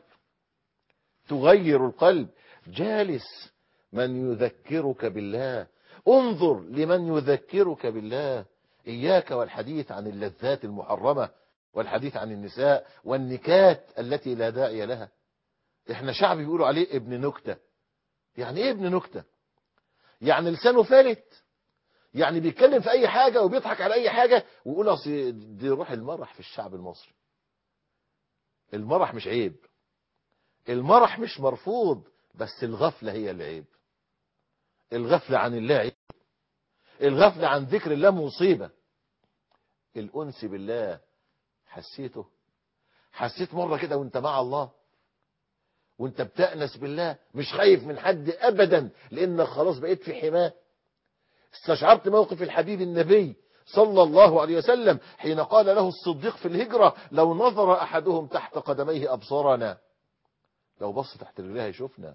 تغير القلب جالس من يذكرك بالله انظر لمن يذكرك بالله إياك والحديث عن اللذات المحرمة والحديث عن النساء والنكات التي لا داعي لها احنا شعب بيقولوا عليه ابن نكتة يعني ايه ابن نكتة يعني لسانه فالت يعني بيتكلم في اي حاجة وبيضحك على اي حاجة ويقول اصل دي روح المرح في الشعب المصري المرح مش عيب المرح مش مرفوض بس الغفلة هي اللي عيب الغفلة عن الله عيب الغفلة عن ذكر الله مصيبة الأنس بالله حسيته حسيت مرة كده وانت مع الله وانت بتأنس بالله مش خايف من حد أبدا لأنك خلاص بقيت في حماه استشعرت موقف الحبيب النبي صلى الله عليه وسلم حين قال له الصديق في الهجرة لو نظر أحدهم تحت قدميه أبصارنا لو بص تحت رجليها يشوفنا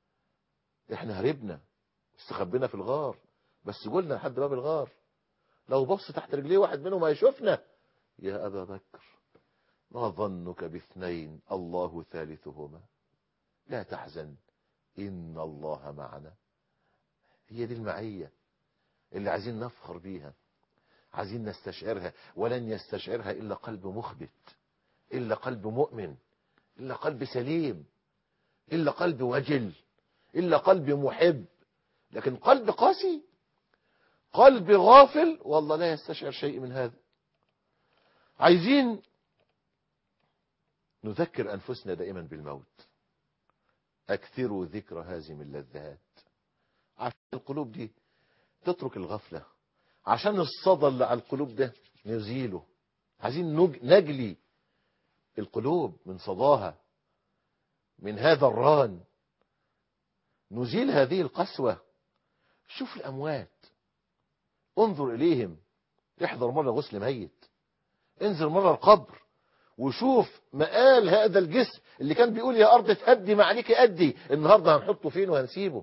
احنا هربنا استخبينا في الغار بس قلنا لحد باب الغار لو بص تحت رجليه واحد منهم هيشوفنا يا أبا بكر ما ظنك باثنين الله ثالثهما لا تحزن إن الله معنا هي دي المعية اللي عايزين نفخر بيها عايزين نستشعرها ولن يستشعرها إلا قلب مخبت إلا قلب مؤمن إلا قلب سليم إلا قلب وجل إلا قلب محب لكن قلب قاسي قلب غافل والله لا يستشعر شيء من هذا عايزين نذكر أنفسنا دائما بالموت أكثروا ذكر هازم اللذات عشان القلوب دي تترك الغفلة عشان الصدى اللي على القلوب ده نزيله عايزين نج- نجلي القلوب من صداها من هذا الران نزيل هذه القسوة شوف الأموات انظر إليهم احضر مرة غسل ميت انزل مرة القبر وشوف مقال هذا الجسم اللي كان بيقول يا أرض تهدي ما عليك أدي النهاردة هنحطه فين وهنسيبه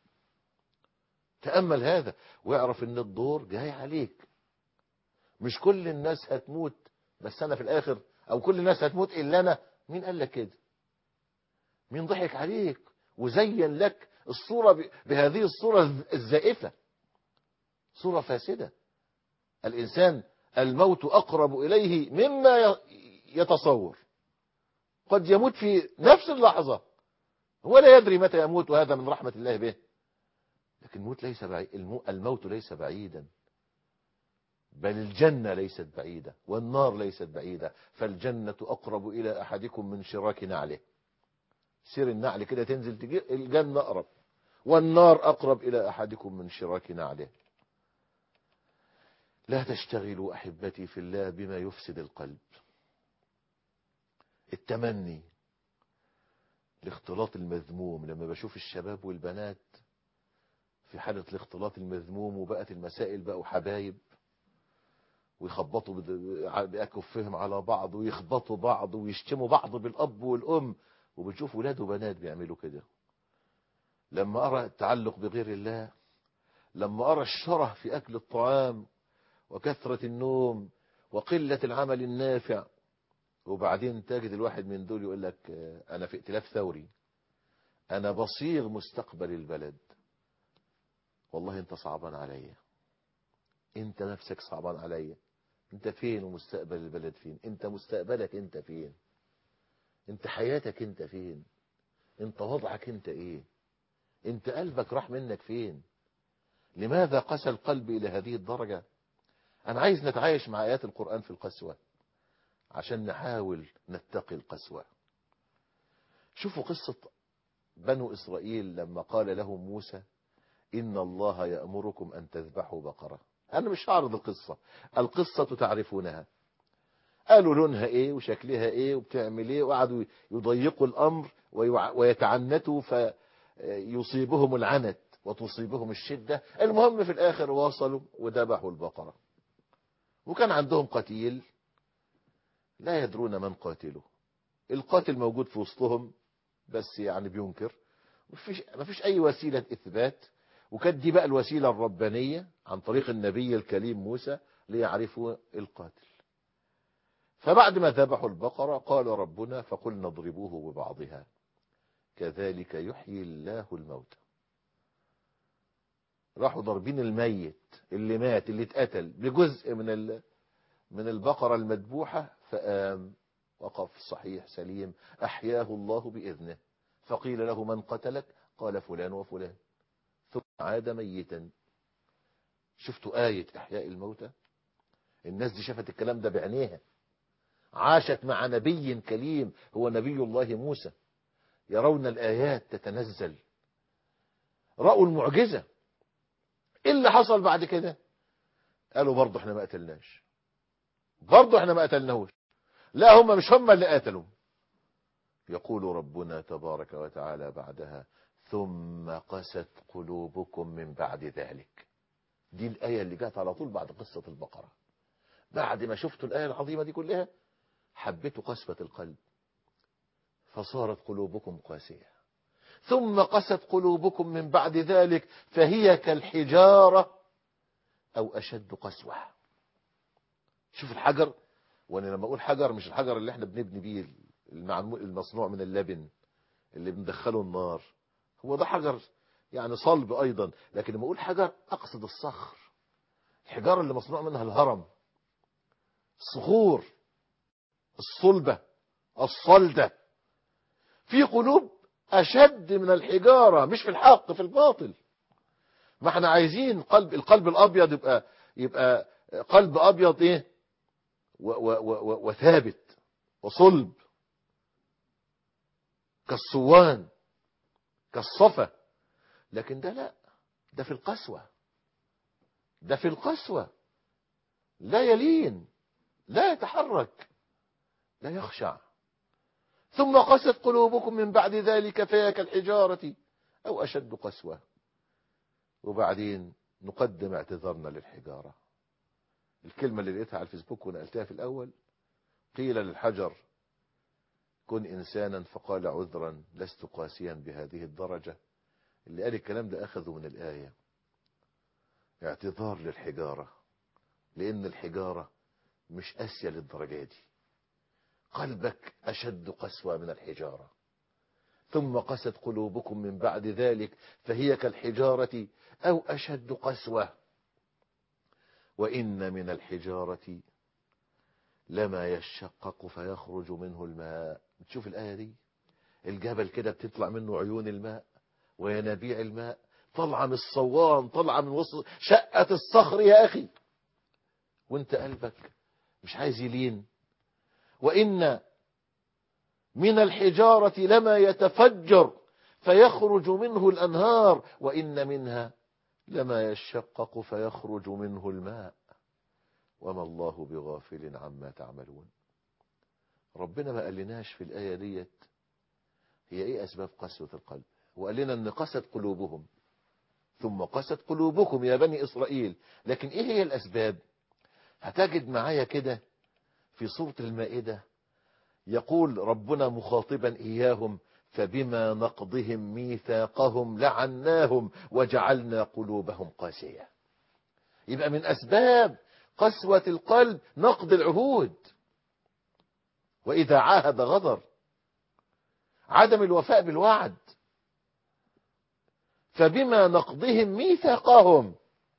تأمل هذا واعرف ان الدور جاي عليك مش كل الناس هتموت بس انا في الاخر او كل الناس هتموت الا انا مين قال لك كده مين ضحك عليك وزين لك الصورة ب- بهذه الصورة الزائفة صورة فاسدة الإنسان الموت أقرب إليه مما ي- يتصور قد يموت في نفس اللحظة هو لا يدري متى يموت وهذا من رحمة الله به لكن الموت ليس بعيد الموت ليس بعيدا بل الجنة ليست بعيدة والنار ليست بعيدة فالجنة أقرب إلى أحدكم من شراك نعله سير النعل كده تنزل تجي الجنة أقرب والنار أقرب إلى أحدكم من شراك نعله لا تشتغلوا أحبتي في الله بما يفسد القلب التمني الاختلاط المذموم لما بشوف الشباب والبنات في حالة الاختلاط المذموم وبقت المسائل بقوا حبايب ويخبطوا بد- بأكفهم على بعض ويخبطوا بعض ويشتموا بعض بالأب والأم وبتشوف ولاد وبنات بيعملوا كده لما أرى التعلق بغير الله لما أرى الشره في أكل الطعام وكثرة النوم وقلة العمل النافع وبعدين تجد الواحد من دول يقول لك آه، أنا في ائتلاف ثوري أنا بصيغ مستقبل البلد والله أنت صعبان عليا أنت نفسك صعبان عليا أنت فين ومستقبل البلد فين أنت مستقبلك أنت فين أنت حياتك أنت فين أنت وضعك أنت إيه أنت قلبك راح منك فين لماذا قسى القلب إلى هذه الدرجة أنا عايز نتعايش مع آيات القرآن في القسوة عشان نحاول نتقي القسوة شوفوا قصة بنو إسرائيل لما قال لهم موسى إن الله يأمركم أن تذبحوا بقرة أنا مش هعرض القصة القصة تعرفونها قالوا لونها إيه وشكلها إيه وبتعمل إيه وقعدوا يضيقوا الأمر ويوع- ويتعنتوا فيصيبهم العنت وتصيبهم الشدة المهم في الآخر وصلوا وذبحوا البقرة وكان عندهم قتيل لا يدرون من قاتله القاتل موجود في وسطهم بس يعني بينكر مفيش, مفيش أي وسيلة إثبات وكانت دي بقى الوسيلة الربانية عن طريق النبي الكريم موسى ليعرفوا القاتل فبعد ما ذبحوا البقرة قال ربنا فقلنا اضربوه ببعضها كذلك يحيي الله الموتى راحوا ضاربين الميت اللي مات اللي اتقتل بجزء من ال... من البقرة المذبوحة فقام وقف صحيح سليم أحياه الله بإذنه فقيل له من قتلك قال فلان وفلان ثم عاد ميتا شفتوا آية إحياء الموتى الناس دي شافت الكلام ده بعينيها عاشت مع نبي كليم هو نبي الله موسى يرون الآيات تتنزل رأوا المعجزة ايه اللي حصل بعد كده قالوا برضه احنا ما قتلناش برضه احنا ما قتلناهوش لا هم مش هم اللي قتلوا يقول ربنا تبارك وتعالى بعدها ثم قست قلوبكم من بعد ذلك دي الآية اللي جات على طول بعد قصة البقرة بعد ما شفتوا الآية العظيمة دي كلها حبيتوا قسوة القلب فصارت قلوبكم قاسية ثم قست قلوبكم من بعد ذلك فهي كالحجارة أو أشد قسوة شوف الحجر وانا لما اقول حجر مش الحجر اللي احنا بنبني بيه المعمول المصنوع من اللبن اللي بندخله النار هو ده حجر يعني صلب ايضا لكن لما اقول حجر اقصد الصخر الحجارة اللي مصنوع منها الهرم الصخور الصلبة الصلدة في قلوب اشد من الحجارة مش في الحق في الباطل ما احنا عايزين قلب القلب الابيض يبقى يبقى قلب ابيض ايه و و و وثابت وصلب كالصوان كالصفا لكن ده لا ده في القسوة ده في القسوة لا يلين لا يتحرك لا يخشع ثم قست قلوبكم من بعد ذلك فهي كالحجارة أو أشد قسوة وبعدين نقدم اعتذارنا للحجارة الكلمة اللي لقيتها على الفيسبوك ونقلتها في الأول قيل للحجر كن إنسانا فقال عذرا لست قاسيا بهذه الدرجة اللي قال الكلام ده أخذه من الآية اعتذار للحجارة لأن الحجارة مش قاسية للدرجة دي قلبك أشد قسوة من الحجارة ثم قست قلوبكم من بعد ذلك فهي كالحجارة أو أشد قسوة وإن من الحجارة لما يشقق فيخرج منه الماء تشوف الآية دي الجبل كده بتطلع منه عيون الماء وينابيع الماء طلع من الصوان طلع من وسط شقة الصخر يا أخي وانت قلبك مش عايز يلين وإن من الحجارة لما يتفجر فيخرج منه الأنهار وإن منها لما يشقق فيخرج منه الماء وما الله بغافل عما تعملون ربنا ما قالناش في الآية ديت هي ايه أسباب قسوة القلب وقال لنا ان قست قلوبهم ثم قست قلوبكم يا بني إسرائيل لكن ايه هي الأسباب هتجد معايا كده في سورة المائدة يقول ربنا مخاطبا إياهم فبما نقضهم ميثاقهم لعناهم وجعلنا قلوبهم قاسية يبقى من أسباب قسوة القلب نقض العهود وإذا عاهد غدر عدم الوفاء بالوعد فبما نقضهم ميثاقهم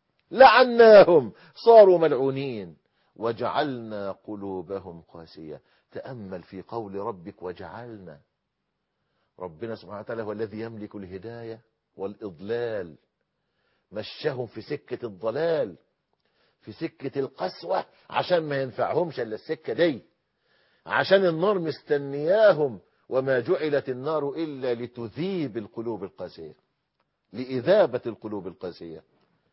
لعناهم صاروا ملعونين وجعلنا قلوبهم قاسية تأمل في قول ربك وجعلنا ربنا سبحانه وتعالى هو الذي يملك الهداية والإضلال مشهم في سكة الضلال في سكة القسوة عشان ما ينفعهمش إلا السكة دي عشان النار مستنياهم وما جعلت النار إلا لتذيب القلوب القاسية لإذابة القلوب القاسية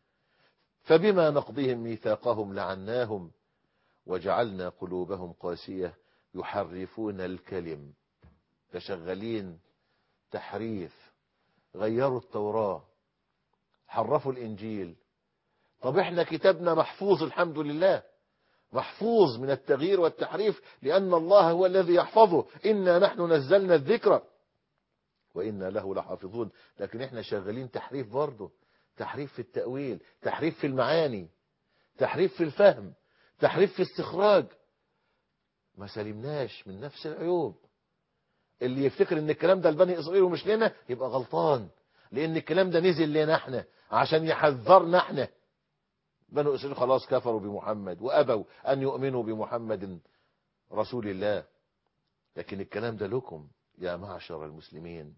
فبما نقضهم ميثاقهم لعناهم وجعلنا قلوبهم قاسية يحرفون الكلم فشغالين تحريف غيروا التوراة حرفوا الإنجيل طب احنا كتابنا محفوظ الحمد لله محفوظ من التغيير والتحريف لأن الله هو الذي يحفظه إنا نحن نزلنا الذكر وإنا له لحافظون لكن احنا شغالين تحريف برضه تحريف في التأويل تحريف في المعاني تحريف في الفهم تحريف في استخراج ما سلمناش من نفس العيوب اللي يفتكر ان الكلام ده لبني اسرائيل ومش لنا يبقى غلطان لان الكلام ده نزل لنا احنا عشان يحذرنا احنا بنو اسرائيل خلاص كفروا بمحمد وابوا ان يؤمنوا بمحمد رسول الله لكن الكلام ده لكم يا معشر المسلمين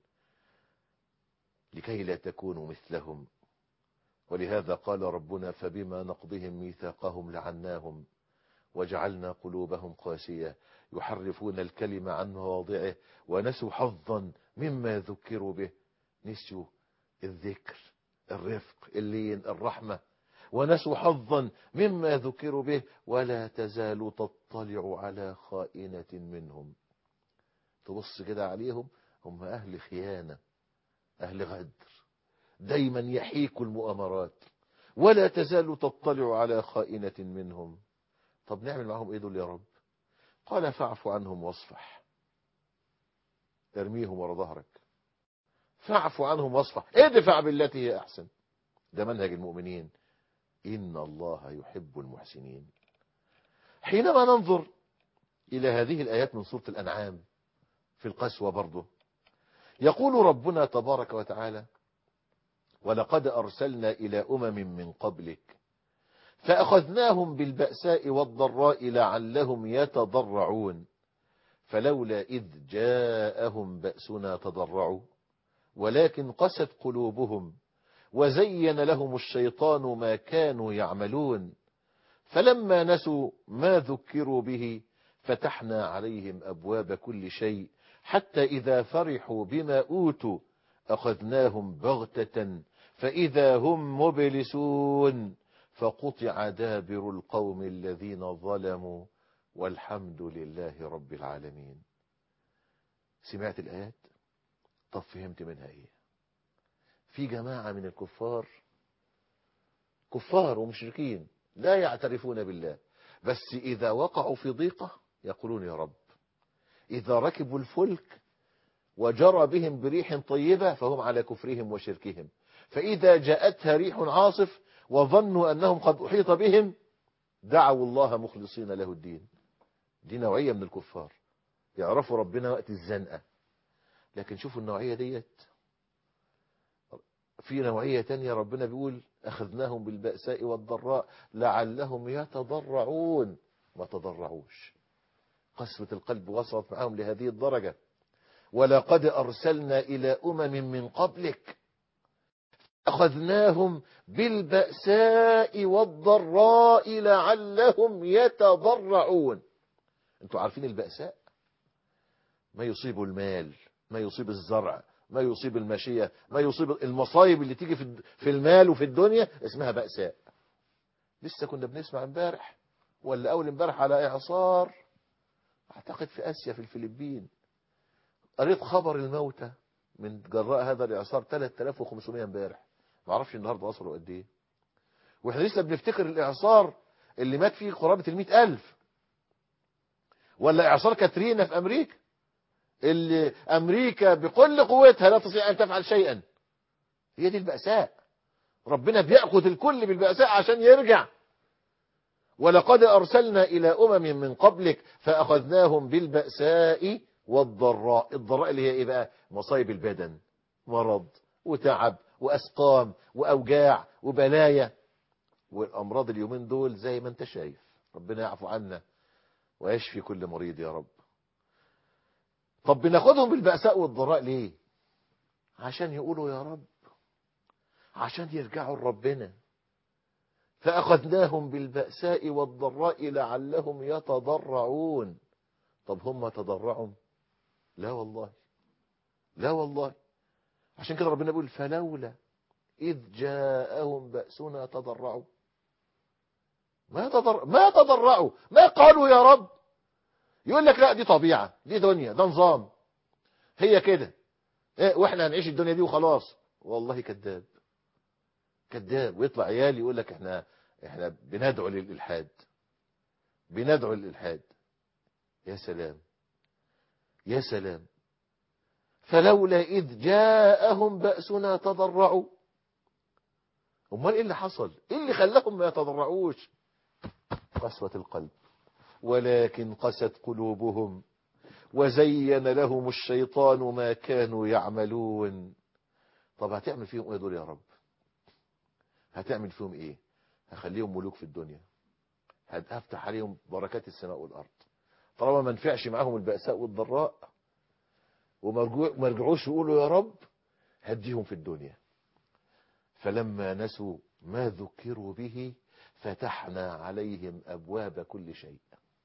لكي لا تكونوا مثلهم ولهذا قال ربنا فبما نقضهم ميثاقهم لعناهم وجعلنا قلوبهم قاسية يحرفون الكلمة عن مواضعه ونسوا حظا مما ذكروا به نسوا الذكر الرفق اللين الرحمة ونسوا حظا مما ذكروا به ولا تزال تطلع على خائنة منهم تبص كده عليهم هم أهل خيانة أهل غدر دايما يحيكوا المؤامرات ولا تزال تطلع على خائنة منهم طب نعمل معهم ايه دول يا رب قال فاعف عنهم واصفح ارميهم ورا ظهرك فاعف عنهم واصفح ادفع بالتي هي احسن ده منهج المؤمنين ان الله يحب المحسنين حينما ننظر الى هذه الايات من سورة الانعام في القسوة برضه يقول ربنا تبارك وتعالى ولقد أرسلنا إلى أمم من قبلك فأخذناهم بالبأساء والضراء لعلهم يتضرعون فلولا إذ جاءهم بأسنا تضرعوا ولكن قست قلوبهم وزين لهم الشيطان ما كانوا يعملون فلما نسوا ما ذكروا به فتحنا عليهم أبواب كل شيء حتى إذا فرحوا بما أوتوا أخذناهم بغتة فإذا هم مبلسون فقطع دابر القوم الذين ظلموا والحمد لله رب العالمين سمعت الآيات طب فهمت منها إيه في جماعة من الكفار كفار ومشركين لا يعترفون بالله بس إذا وقعوا في ضيقة يقولون يا رب إذا ركبوا الفلك وجرى بهم بريح طيبة فهم على كفرهم وشركهم فإذا جاءتها ريح عاصف وظنوا أنهم قد أحيط بهم دعوا الله مخلصين له الدين دي نوعية من الكفار يعرفوا ربنا وقت الزنقة لكن شوفوا النوعية ديت في نوعية تانية ربنا بيقول أخذناهم بالبأساء والضراء لعلهم يتضرعون ما تضرعوش قسوة القلب وصلت معهم لهذه الدرجة ولقد أرسلنا إلى أمم من قبلك أخذناهم بالبأساء والضراء لعلهم يتضرعون انتوا عارفين البأساء ما يصيب المال ما يصيب الزرع ما يصيب الماشية ما يصيب المصايب اللي تيجي في في المال وفي الدنيا اسمها بأساء لسه كنا بنسمع امبارح ولا أول امبارح على إعصار أعتقد في آسيا في الفلبين قريت خبر الموتى من جراء هذا الإعصار 3500 امبارح ما اعرفش النهارده وصلوا قد ايه واحنا لسه بنفتكر الإعصار اللي مات فيه قرابة المئة ألف ولا إعصار كاترينا في أمريكا اللي أمريكا بكل قوتها لا تستطيع أن تفعل شيئا هي دي البأساء ربنا بيأخذ الكل بالبأساء عشان يرجع ولقد أرسلنا إلى أمم من قبلك فأخذناهم بالبأساء والضراء الضراء اللي هي إيه بقى مصايب البدن مرض وتعب وأسقام وأوجاع وبلايا والأمراض اليومين دول زي ما انت شايف ربنا يعفو عنا ويشفي كل مريض يا رب طب بناخدهم بالبأساء والضراء ليه عشان يقولوا يا رب عشان يرجعوا لربنا فأخذناهم بالبأساء والضراء لعلهم يتضرعون طب هم تضرعوا لا والله لا والله عشان كده ربنا بيقول فلولا إذ جاءهم بأسنا تضرعوا ما تضر... ما تضرعوا ما قالوا يا رب يقول لك لا دي طبيعة دي دنيا ده نظام هي كده إيه واحنا هنعيش الدنيا دي وخلاص والله كذاب كذاب ويطلع عيال يقول لك احنا احنا بندعو للإلحاد بندعو للإلحاد يا سلام يا سلام فلولا إذ جاءهم بأسنا تضرعوا امال ايه اللي حصل ايه اللي خلاهم ما يتضرعوش قسوة القلب ولكن قست قلوبهم وزين لهم الشيطان ما كانوا يعملون طب هتعمل فيهم ايه دول يا رب هتعمل فيهم ايه هخليهم ملوك في الدنيا هفتح عليهم بركات السماء والارض طالما ما نفعش معاهم البأساء والضراء وما رجعوش يقولوا يا رب هديهم في الدنيا فلما نسوا ما ذكروا به فتحنا عليهم أبواب كل شيء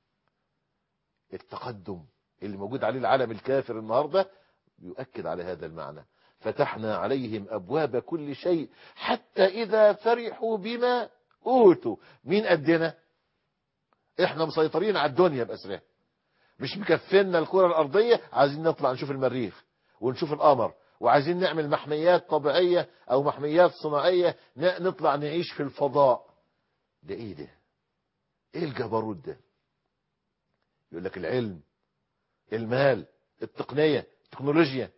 التقدم اللي موجود عليه العالم الكافر النهاردة يؤكد على هذا المعنى فتحنا عليهم أبواب كل شيء حتى إذا فرحوا بما أوتوا مين قدنا احنا مسيطرين على الدنيا بأسرها مش مكفلنا الكرة الأرضية عايزين نطلع نشوف المريخ ونشوف القمر وعايزين نعمل محميات طبيعية أو محميات صناعية نطلع نعيش في الفضاء ده ايه ده ايه الجبروت ده يقول لك العلم المال التقنية التكنولوجيا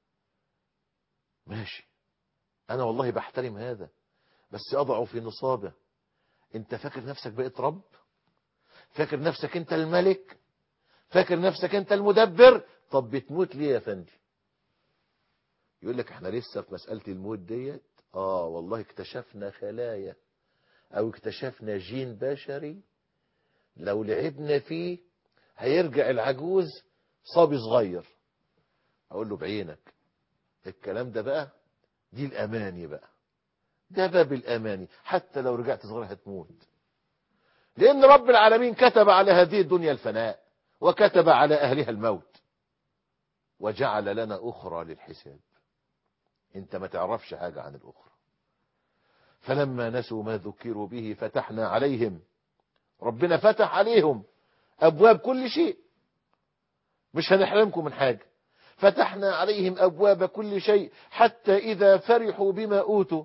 ماشي انا والله بحترم هذا بس اضعه في نصابه انت فاكر نفسك بقيت رب فاكر نفسك انت الملك فاكر نفسك انت المدبر طب بتموت ليه يا فندي يقول لك احنا لسه في مسألة الموت ديت اه والله اكتشفنا خلايا او اكتشفنا جين بشري لو لعبنا فيه هيرجع العجوز صبي صغير اقول له بعينك الكلام ده بقى دي الاماني بقى ده باب الاماني حتى لو رجعت صغير هتموت لأن رب العالمين كتب على هذه الدنيا الفناء وكتب على أهلها الموت وجعل لنا أخرى للحساب انت ما تعرفش حاجة عن الأخرى فلما نسوا ما ذكروا به فتحنا عليهم ربنا فتح عليهم أبواب كل شيء مش هنحرمكم من حاجة فتحنا عليهم أبواب كل شيء حتى إذا فرحوا بما أوتوا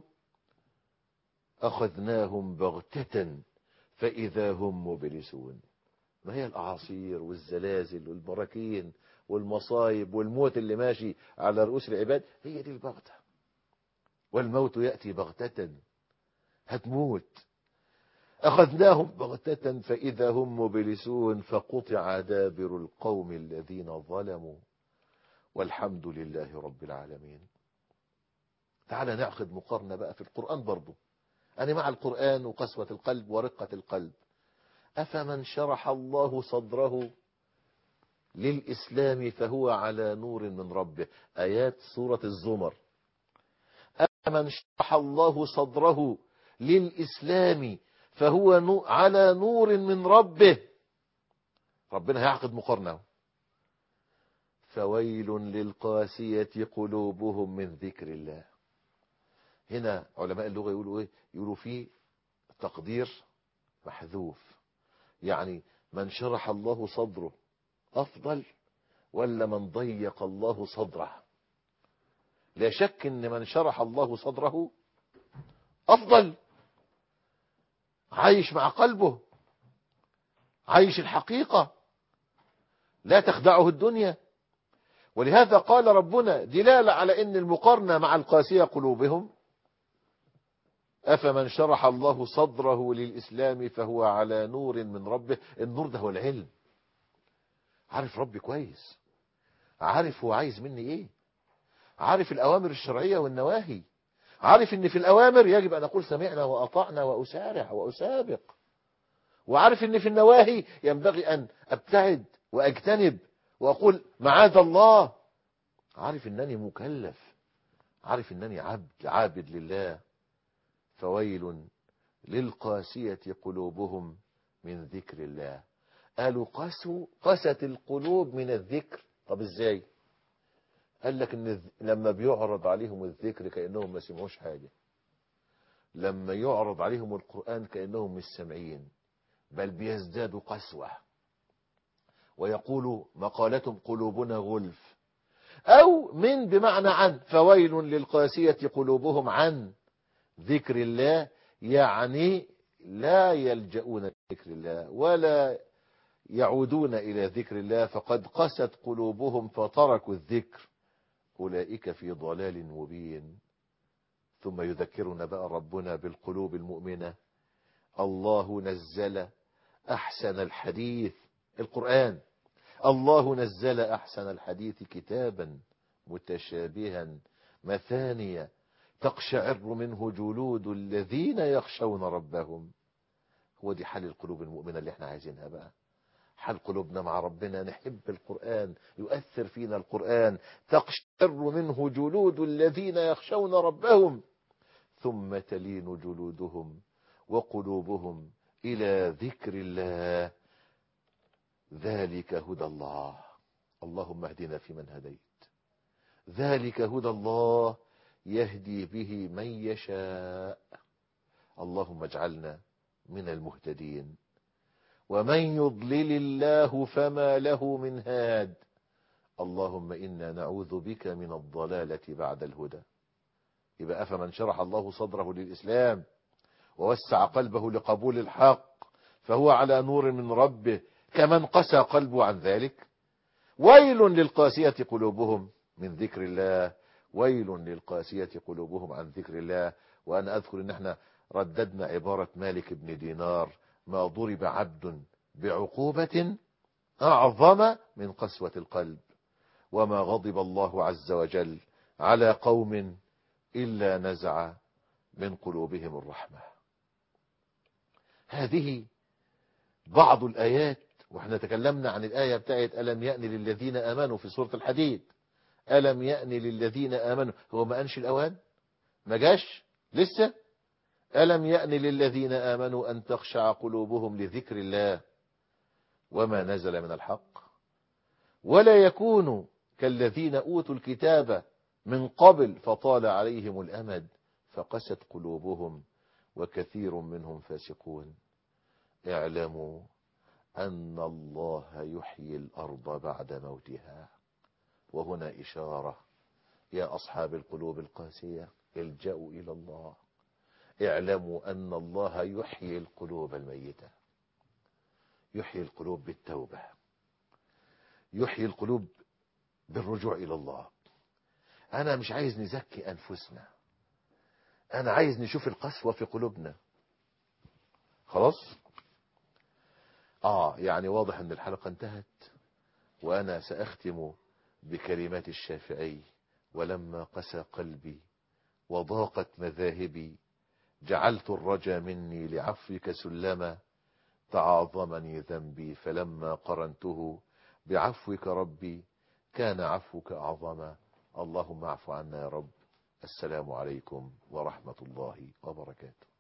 أخذناهم بغتة فإذا هم مبلسون ما هي الأعاصير والزلازل والبراكين والمصايب والموت اللي ماشي على رؤوس العباد هي دي البغتة والموت يأتي بغتة هتموت أخذناهم بغتة فإذا هم مبلسون فقطع دابر القوم الذين ظلموا والحمد لله رب العالمين تعال نعقد مقارنة بقى في القرآن برضو أنا مع القرآن وقسوة القلب ورقة القلب أفمن شرح الله صدره للإسلام فهو على نور من ربه آيات سورة الزمر أفمن شرح الله صدره للإسلام فهو نو على نور من ربه ربنا هيعقد مقارنة فويل للقاسية قلوبهم من ذكر الله هنا علماء اللغة يقولوا ايه يقولوا فيه تقدير محذوف يعني من شرح الله صدره أفضل ولا من ضيق الله صدره لا شك ان من شرح الله صدره أفضل عايش مع قلبه عايش الحقيقة لا تخدعه الدنيا ولهذا قال ربنا دلالة على ان المقارنة مع القاسية قلوبهم أفمن شرح الله صدره للإسلام فهو على نور من ربه النور ده هو العلم عارف ربي كويس عارف هو عايز مني ايه عارف الأوامر الشرعية والنواهي عارف ان في الأوامر يجب أن أقول سمعنا وأطعنا وأسارع وأسابق وعارف ان في النواهي ينبغي أن أبتعد وأجتنب وأقول معاذ الله عارف أنني مكلف عارف أنني عبد عابد لله فويل للقاسية قلوبهم من ذكر الله قالوا قسوا قست القلوب من الذكر طب ازاي قال لك ان لما بيعرض عليهم الذكر كأنهم ما سمعوش حاجة لما يعرض عليهم القرآن كأنهم مش سامعين بل بيزدادوا قسوة ويقول مقالتهم قلوبنا غلف أو من بمعنى عن فويل للقاسية قلوبهم عن ذكر الله يعني لا يلجؤون لذكر الله ولا يعودون إلى ذكر الله فقد قست قلوبهم فتركوا الذكر أولئك في ضلال مبين ثم يذكرنا بقى ربنا بالقلوب المؤمنة الله نزل أحسن الحديث القرآن الله نزل أحسن الحديث كتابا متشابها مثانية تقشعر منه جلود الذين يخشون ربهم هو دي حال القلوب المؤمنة اللي احنا عايزينها بقى حال قلوبنا مع ربنا نحب القرآن يؤثر فينا القرآن تقشعر منه جلود الذين يخشون ربهم ثم تلين جلودهم وقلوبهم إلى ذكر الله ذلك هدى الله اللهم اهدنا فيمن هديت ذلك هدى الله يهدي به من يشاء اللهم اجعلنا من المهتدين ومن يضلل الله فما له من هاد اللهم إنا نعوذ بك من الضلالة بعد الهدى يبقى أفمن شرح الله صدره للإسلام ووسع قلبه لقبول الحق فهو على نور من ربه كمن قسى قلبه عن ذلك ويل للقاسية قلوبهم من ذكر الله ويل للقاسية قلوبهم عن ذكر الله وأنا أذكر أن احنا رددنا عبارة مالك بن دينار ما ضرب عبد بعقوبة أعظم من قسوة القلب وما غضب الله عز وجل على قوم إلا نزع من قلوبهم الرحمة هذه بعض الآيات واحنا تكلمنا عن الآية بتاعت ألم يأن للذين آمنوا في سورة الحديد ألم يأن للذين آمنوا هو ما أنش الأوان ما جاش لسه ألم يأن للذين آمنوا أن تخشع قلوبهم لذكر الله وما نزل من الحق ولا يكونوا كالذين أوتوا الكتاب من قبل فطال عليهم الأمد فقست قلوبهم وكثير منهم فاسقون اعلموا أن الله يحيي الأرض بعد موتها وهنا إشارة يا أصحاب القلوب القاسية الجأوا إلى الله اعلموا أن الله يحيي القلوب الميتة يحيي القلوب بالتوبة يحيي القلوب بالرجوع إلى الله أنا مش عايز نزكي أنفسنا أنا عايز نشوف القسوة في قلوبنا خلاص آه يعني واضح أن الحلقة انتهت وأنا سأختم بكلمات الشافعي ولما قسى قلبي وضاقت مذاهبي جعلت الرجا مني لعفوك سلما تعاظمني ذنبي فلما قرنته بعفوك ربي كان عفوك أعظما اللهم اعف عنا يا رب السلام عليكم ورحمة الله وبركاته